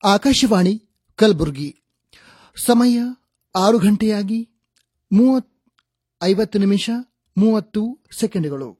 ಆಕಾಶವಾಣಿ ಕಲಬುರಗಿ ಸಮಯ ಆರು ಗಂಟೆಯಾಗಿ ಮೂವತ್ ಐವತ್ತು ನಿಮಿಷ ಮೂವತ್ತು ಸೆಕೆಂಡ್ಗಳು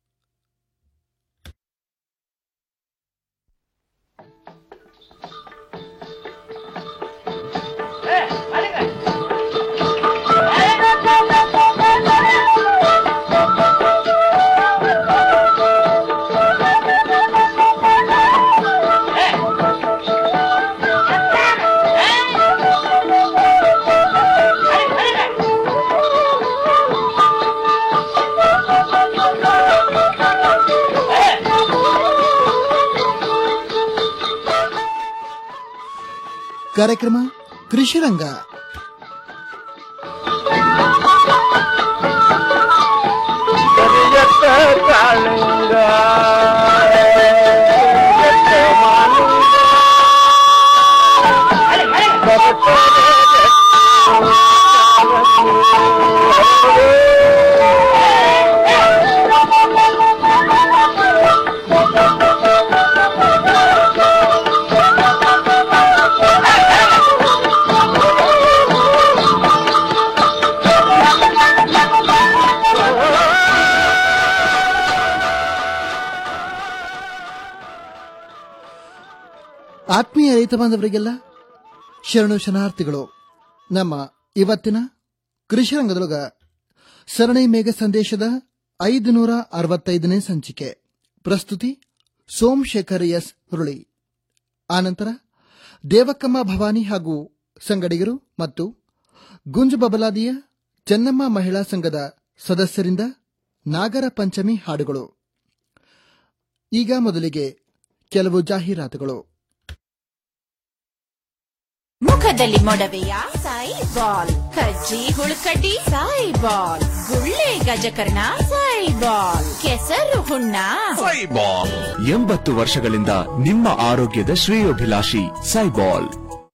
ಕಾರ್ಯಕ್ರಮ ಕೃಷಿರಂಗ ಕರಿಯತ್ತ ಕಾಳಿಂಗ ಕರಿಯತ್ತ ಮಾಲಿಂಗ ಬರುತ್ತದೆ ಆತ್ಮೀಯ ರೈತ ಬಾಂಧವರಿಗೆಲ್ಲ ಶರಣು ಶರಣಾರ್ಥಿಗಳು ನಮ್ಮ ಇವತ್ತಿನ ಕೃಷಿ ರಂಗದೊಳಗ ಸರಣಿ ಮೇಘ ಸಂದೇಶದ ಐದು ನೂರ ಅರವತ್ತೈದನೇ ಸಂಚಿಕೆ ಪ್ರಸ್ತುತಿ ಸೋಮಶೇಖರ್ ಎಸ್ ಹುರುಳಿ ಆನಂತರ ದೇವಕ್ಕಮ್ಮ ಭವಾನಿ ಹಾಗೂ ಸಂಗಡಿಗರು ಮತ್ತು ಗುಂಜು ಬಬಲಾದಿಯ ಚೆನ್ನಮ್ಮ ಮಹಿಳಾ ಸಂಘದ ಸದಸ್ಯರಿಂದ ನಾಗರ ಪಂಚಮಿ ಹಾಡುಗಳು ಈಗ ಮೊದಲಿಗೆ ಕೆಲವು ಜಾಹೀರಾತುಗಳು ಮುಖದಲ್ಲಿ ಮೊಡವೆಯ ಸಾಯಿ ಬಾಲ್ ಕಜ್ಜಿ ಹುಳುಕಡ್ಡಿ ಸಾಯಿ ಬಾಲ್ ಗುಳ್ಳೆ ಗಜಕರ್ಣ ಸಾಯಿ ಬಾಲ್ ಕೆಸರು ಹುಣ್ಣ ಸೈಬಾಲ್ ಎಂಬತ್ತು ವರ್ಷಗಳಿಂದ ನಿಮ್ಮ ಆರೋಗ್ಯದ ಶ್ರೇಯೋಭಿಲಾಷಿ ಸೈಬಾಲ್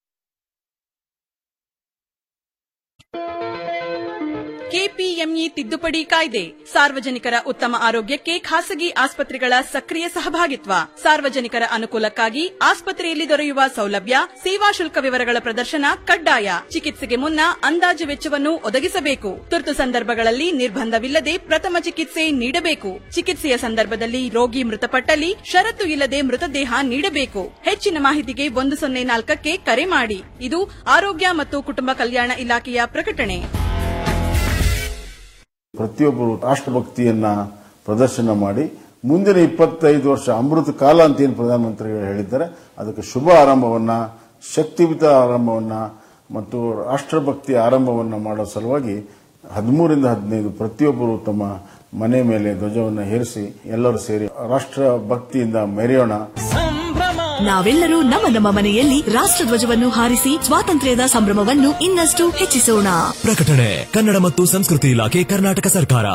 ಕೆಪಿಎಂಇ ತಿದ್ದುಪಡಿ ಕಾಯ್ದೆ ಸಾರ್ವಜನಿಕರ ಉತ್ತಮ ಆರೋಗ್ಯಕ್ಕೆ ಖಾಸಗಿ ಆಸ್ಪತ್ರೆಗಳ ಸಕ್ರಿಯ ಸಹಭಾಗಿತ್ವ ಸಾರ್ವಜನಿಕರ ಅನುಕೂಲಕ್ಕಾಗಿ ಆಸ್ಪತ್ರೆಯಲ್ಲಿ ದೊರೆಯುವ ಸೌಲಭ್ಯ ಸೇವಾ ಶುಲ್ಕ ವಿವರಗಳ ಪ್ರದರ್ಶನ ಕಡ್ಡಾಯ ಚಿಕಿತ್ಸೆಗೆ ಮುನ್ನ ಅಂದಾಜು ವೆಚ್ಚವನ್ನು ಒದಗಿಸಬೇಕು ತುರ್ತು ಸಂದರ್ಭಗಳಲ್ಲಿ ನಿರ್ಬಂಧವಿಲ್ಲದೆ ಪ್ರಥಮ ಚಿಕಿತ್ಸೆ ನೀಡಬೇಕು ಚಿಕಿತ್ಸೆಯ ಸಂದರ್ಭದಲ್ಲಿ ರೋಗಿ ಮೃತಪಟ್ಟಲ್ಲಿ ಷರತ್ತು ಇಲ್ಲದೆ ಮೃತದೇಹ ನೀಡಬೇಕು ಹೆಚ್ಚಿನ ಮಾಹಿತಿಗೆ ಒಂದು ಸೊನ್ನೆ ನಾಲ್ಕಕ್ಕೆ ಕರೆ ಮಾಡಿ ಇದು ಆರೋಗ್ಯ ಮತ್ತು ಕುಟುಂಬ ಕಲ್ಯಾಣ ಇಲಾಖೆಯ ಪ್ರಕಟಣೆ ಪ್ರತಿಯೊಬ್ಬರು ರಾಷ್ಟ್ರಭಕ್ತಿಯನ್ನ ಪ್ರದರ್ಶನ ಮಾಡಿ ಮುಂದಿನ ಇಪ್ಪತ್ತೈದು ವರ್ಷ ಅಮೃತ ಕಾಲ ಅಂತ ಏನು ಪ್ರಧಾನಮಂತ್ರಿಗಳು ಹೇಳಿದ್ದಾರೆ ಅದಕ್ಕೆ ಶುಭ ಆರಂಭವನ್ನ ಶಕ್ತಿಯುತ ಆರಂಭವನ್ನ ಮತ್ತು ರಾಷ್ಟ್ರಭಕ್ತಿಯ ಆರಂಭವನ್ನ ಮಾಡೋ ಸಲುವಾಗಿ ಹದಿಮೂರಿಂದ ಹದಿನೈದು ಪ್ರತಿಯೊಬ್ಬರು ತಮ್ಮ ಮನೆ ಮೇಲೆ ಧ್ವಜವನ್ನು ಹೇರಿಸಿ ಎಲ್ಲರೂ ಸೇರಿ ರಾಷ್ಟ್ರ ಭಕ್ತಿಯಿಂದ ಮೆರೆಯೋಣ ನಾವೆಲ್ಲರೂ ನಮ್ಮ ನಮ್ಮ ಮನೆಯಲ್ಲಿ ರಾಷ್ಟ್ರಧ್ವಜವನ್ನು ಹಾರಿಸಿ ಸ್ವಾತಂತ್ರ್ಯದ ಸಂಭ್ರಮವನ್ನು ಇನ್ನಷ್ಟು ಹೆಚ್ಚಿಸೋಣ ಪ್ರಕಟಣೆ ಕನ್ನಡ ಮತ್ತು ಸಂಸ್ಕೃತಿ ಇಲಾಖೆ ಕರ್ನಾಟಕ ಸರ್ಕಾರ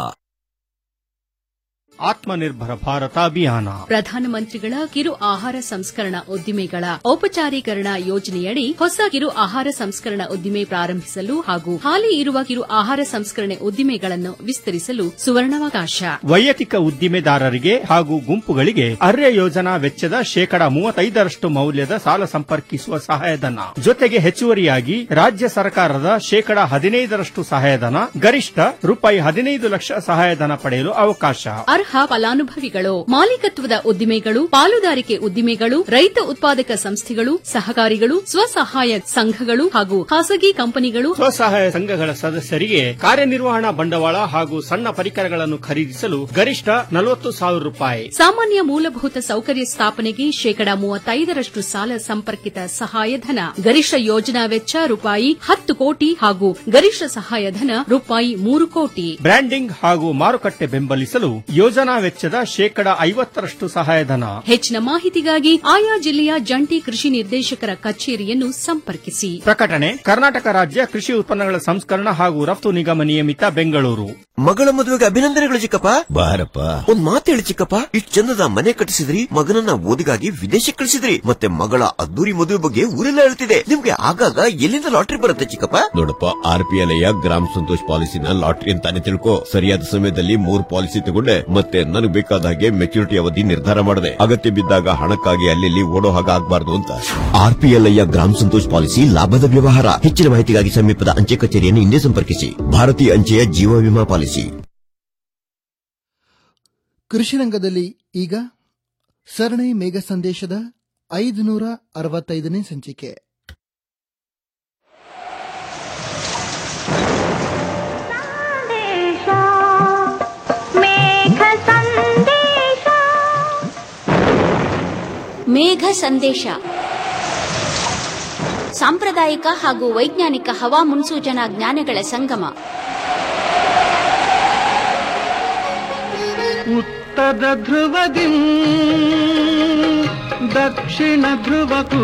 ಆತ್ಮನಿರ್ಭರ ಭಾರತ ಅಭಿಯಾನ ಪ್ರಧಾನಮಂತ್ರಿಗಳ ಕಿರು ಆಹಾರ ಸಂಸ್ಕರಣಾ ಉದ್ದಿಮೆಗಳ ಔಪಚಾರೀಕರಣ ಯೋಜನೆಯಡಿ ಹೊಸ ಕಿರು ಆಹಾರ ಸಂಸ್ಕರಣಾ ಉದ್ದಿಮೆ ಪ್ರಾರಂಭಿಸಲು ಹಾಗೂ ಹಾಲಿ ಇರುವ ಕಿರು ಆಹಾರ ಸಂಸ್ಕರಣೆ ಉದ್ದಿಮೆಗಳನ್ನು ವಿಸ್ತರಿಸಲು ಸುವರ್ಣಾವಕಾಶ ವೈಯಕ್ತಿಕ ಉದ್ದಿಮೆದಾರರಿಗೆ ಹಾಗೂ ಗುಂಪುಗಳಿಗೆ ಅರ್ಯ ಯೋಜನಾ ವೆಚ್ಚದ ಶೇಕಡ ಮೂವತ್ತೈದರಷ್ಟು ಮೌಲ್ಯದ ಸಾಲ ಸಂಪರ್ಕಿಸುವ ಸಹಾಯಧನ ಜೊತೆಗೆ ಹೆಚ್ಚುವರಿಯಾಗಿ ರಾಜ್ಯ ಸರ್ಕಾರದ ಶೇಕಡ ಹದಿನೈದರಷ್ಟು ಸಹಾಯಧನ ಗರಿಷ್ಠ ರೂಪಾಯಿ ಹದಿನೈದು ಲಕ್ಷ ಸಹಾಯಧನ ಪಡೆಯಲು ಅವಕಾಶ ಅರ್ಹ ಫಲಾನುಭವಿಗಳು ಮಾಲೀಕತ್ವದ ಉದ್ದಿಮೆಗಳು ಪಾಲುದಾರಿಕೆ ಉದ್ದಿಮೆಗಳು ರೈತ ಉತ್ಪಾದಕ ಸಂಸ್ಥೆಗಳು ಸಹಕಾರಿಗಳು ಸ್ವಸಹಾಯ ಸಂಘಗಳು ಹಾಗೂ ಖಾಸಗಿ ಕಂಪನಿಗಳು ಸ್ವಸಹಾಯ ಸಂಘಗಳ ಸದಸ್ಯರಿಗೆ ಕಾರ್ಯನಿರ್ವಹಣಾ ಬಂಡವಾಳ ಹಾಗೂ ಸಣ್ಣ ಪರಿಕರಗಳನ್ನು ಖರೀದಿಸಲು ಗರಿಷ್ಠ ನಲವತ್ತು ಸಾವಿರ ರೂಪಾಯಿ ಸಾಮಾನ್ಯ ಮೂಲಭೂತ ಸೌಕರ್ಯ ಸ್ಥಾಪನೆಗೆ ಶೇಕಡ ಮೂವತ್ತೈದರಷ್ಟು ಸಾಲ ಸಂಪರ್ಕಿತ ಸಹಾಯಧನ ಗರಿಷ್ಠ ಯೋಜನಾ ವೆಚ್ಚ ರೂಪಾಯಿ ಹತ್ತು ಕೋಟಿ ಹಾಗೂ ಗರಿಷ್ಠ ಸಹಾಯಧನ ರೂಪಾಯಿ ಮೂರು ಕೋಟಿ ಬ್ರ್ಯಾಂಡಿಂಗ್ ಹಾಗೂ ಮಾರುಕಟ್ಟೆ ಬೆಂಬಲಿಸಲು ಯೋಜನಾ ವೆಚ್ಚದ ಶೇಕಡ ಐವತ್ತರಷ್ಟು ಸಹಾಯಧನ ಹೆಚ್ಚಿನ ಮಾಹಿತಿಗಾಗಿ ಆಯಾ ಜಿಲ್ಲೆಯ ಜಂಟಿ ಕೃಷಿ ನಿರ್ದೇಶಕರ ಕಚೇರಿಯನ್ನು ಸಂಪರ್ಕಿಸಿ ಪ್ರಕಟಣೆ ಕರ್ನಾಟಕ ರಾಜ್ಯ ಕೃಷಿ ಉತ್ಪನ್ನಗಳ ಸಂಸ್ಕರಣ ಹಾಗೂ ರಫ್ತು ನಿಗಮ ನಿಯಮಿತ ಬೆಂಗಳೂರು ಮಗಳ ಮದುವೆಗೆ ಅಭಿನಂದನೆಗಳು ಚಿಕ್ಕಪ್ಪ ಬಾರಪ್ಪ ಒಂದ್ ಮಾತು ಹೇಳಿ ಚಿಕ್ಕಪ್ಪ ಇಷ್ಟ್ ಚಂದದ ಮನೆ ಕಟ್ಟಿಸಿದ್ರಿ ಮಗನನ್ನ ಓದಿಗಾಗಿ ವಿದೇಶಕ್ಕೆ ಕಳಿಸಿದ್ರಿ ಮತ್ತೆ ಮಗಳ ಅದ್ದೂರಿ ಮದುವೆ ಬಗ್ಗೆ ಊರೆಲ್ಲ ಹೇಳ್ತಿದೆ ನಿಮ್ಗೆ ಆಗಾಗ ಎಲ್ಲಿಂದ ಲಾಟ್ರಿ ಬರುತ್ತೆ ಚಿಕ್ಕಪ್ಪ ನೋಡಪ್ಪ ಆರ್ ಪಿ ಎಲ್ ಗ್ರಾಮ ಸಂತೋಷ್ ಪಾಲಿಸಿನ ಲಾಟ್ರಿ ಅಂತಾನೆ ತಿಳ್ಕೊ ಸರಿಯಾದ ಸಮಯದಲ್ಲಿ ಮೂರ್ ಪಾಲಿಸಿ ತಗೊಂಡೆ ಮತ್ತೆ ನನಗೆ ಬೇಕಾದ ಹಾಗೆ ಮೆಚುರಿಟಿ ಅವಧಿ ನಿರ್ಧಾರ ಮಾಡಿದೆ ಅಗತ್ಯ ಬಿದ್ದಾಗ ಹಣಕ್ಕಾಗಿ ಅಲ್ಲಿ ಓಡೋ ಹಾಗೆ ಆಗ್ಬಾರ್ದು ಅಂತ ಆರ್ ಪಿ ಎಲ್ ಗ್ರಾಮ ಸಂತೋಷ್ ಪಾಲಿಸಿ ಲಾಭದ ವ್ಯವಹಾರ ಹೆಚ್ಚಿನ ಮಾಹಿತಿಗಾಗಿ ಸಮೀಪದ ಅಂಚೆ ಕಚೇರಿಯನ್ನು ಹಿಂದೆ ಸಂಪರ್ಕಿಸಿ ಭಾರತೀಯ ಅಂಚೆಯ ಜೀವ ವಿಮಾ ಪಾಲಿಸಿ ಕೃಷಿ ರಂಗದಲ್ಲಿ ಈಗ ಸರಣಿ ಮೇಘ ಸಂದೇಶದ ಐದುನೂರ ಅರವತ್ತೈದನೇ ಸಂಚಿಕೆ ಮೇಘ ಸಂದೇಶ ಸಾಂಪ್ರದಾಯಿಕ ಹಾಗೂ ವೈಜ್ಞಾನಿಕ ಹವಾ ಮುನ್ಸೂಚನಾ ಜ್ಞಾನಗಳ ಸಂಗಮ ಉತ್ತರ ಧ್ರುವದಿ ದಕ್ಷಿಣ ಧ್ರುವಕ್ಕೂ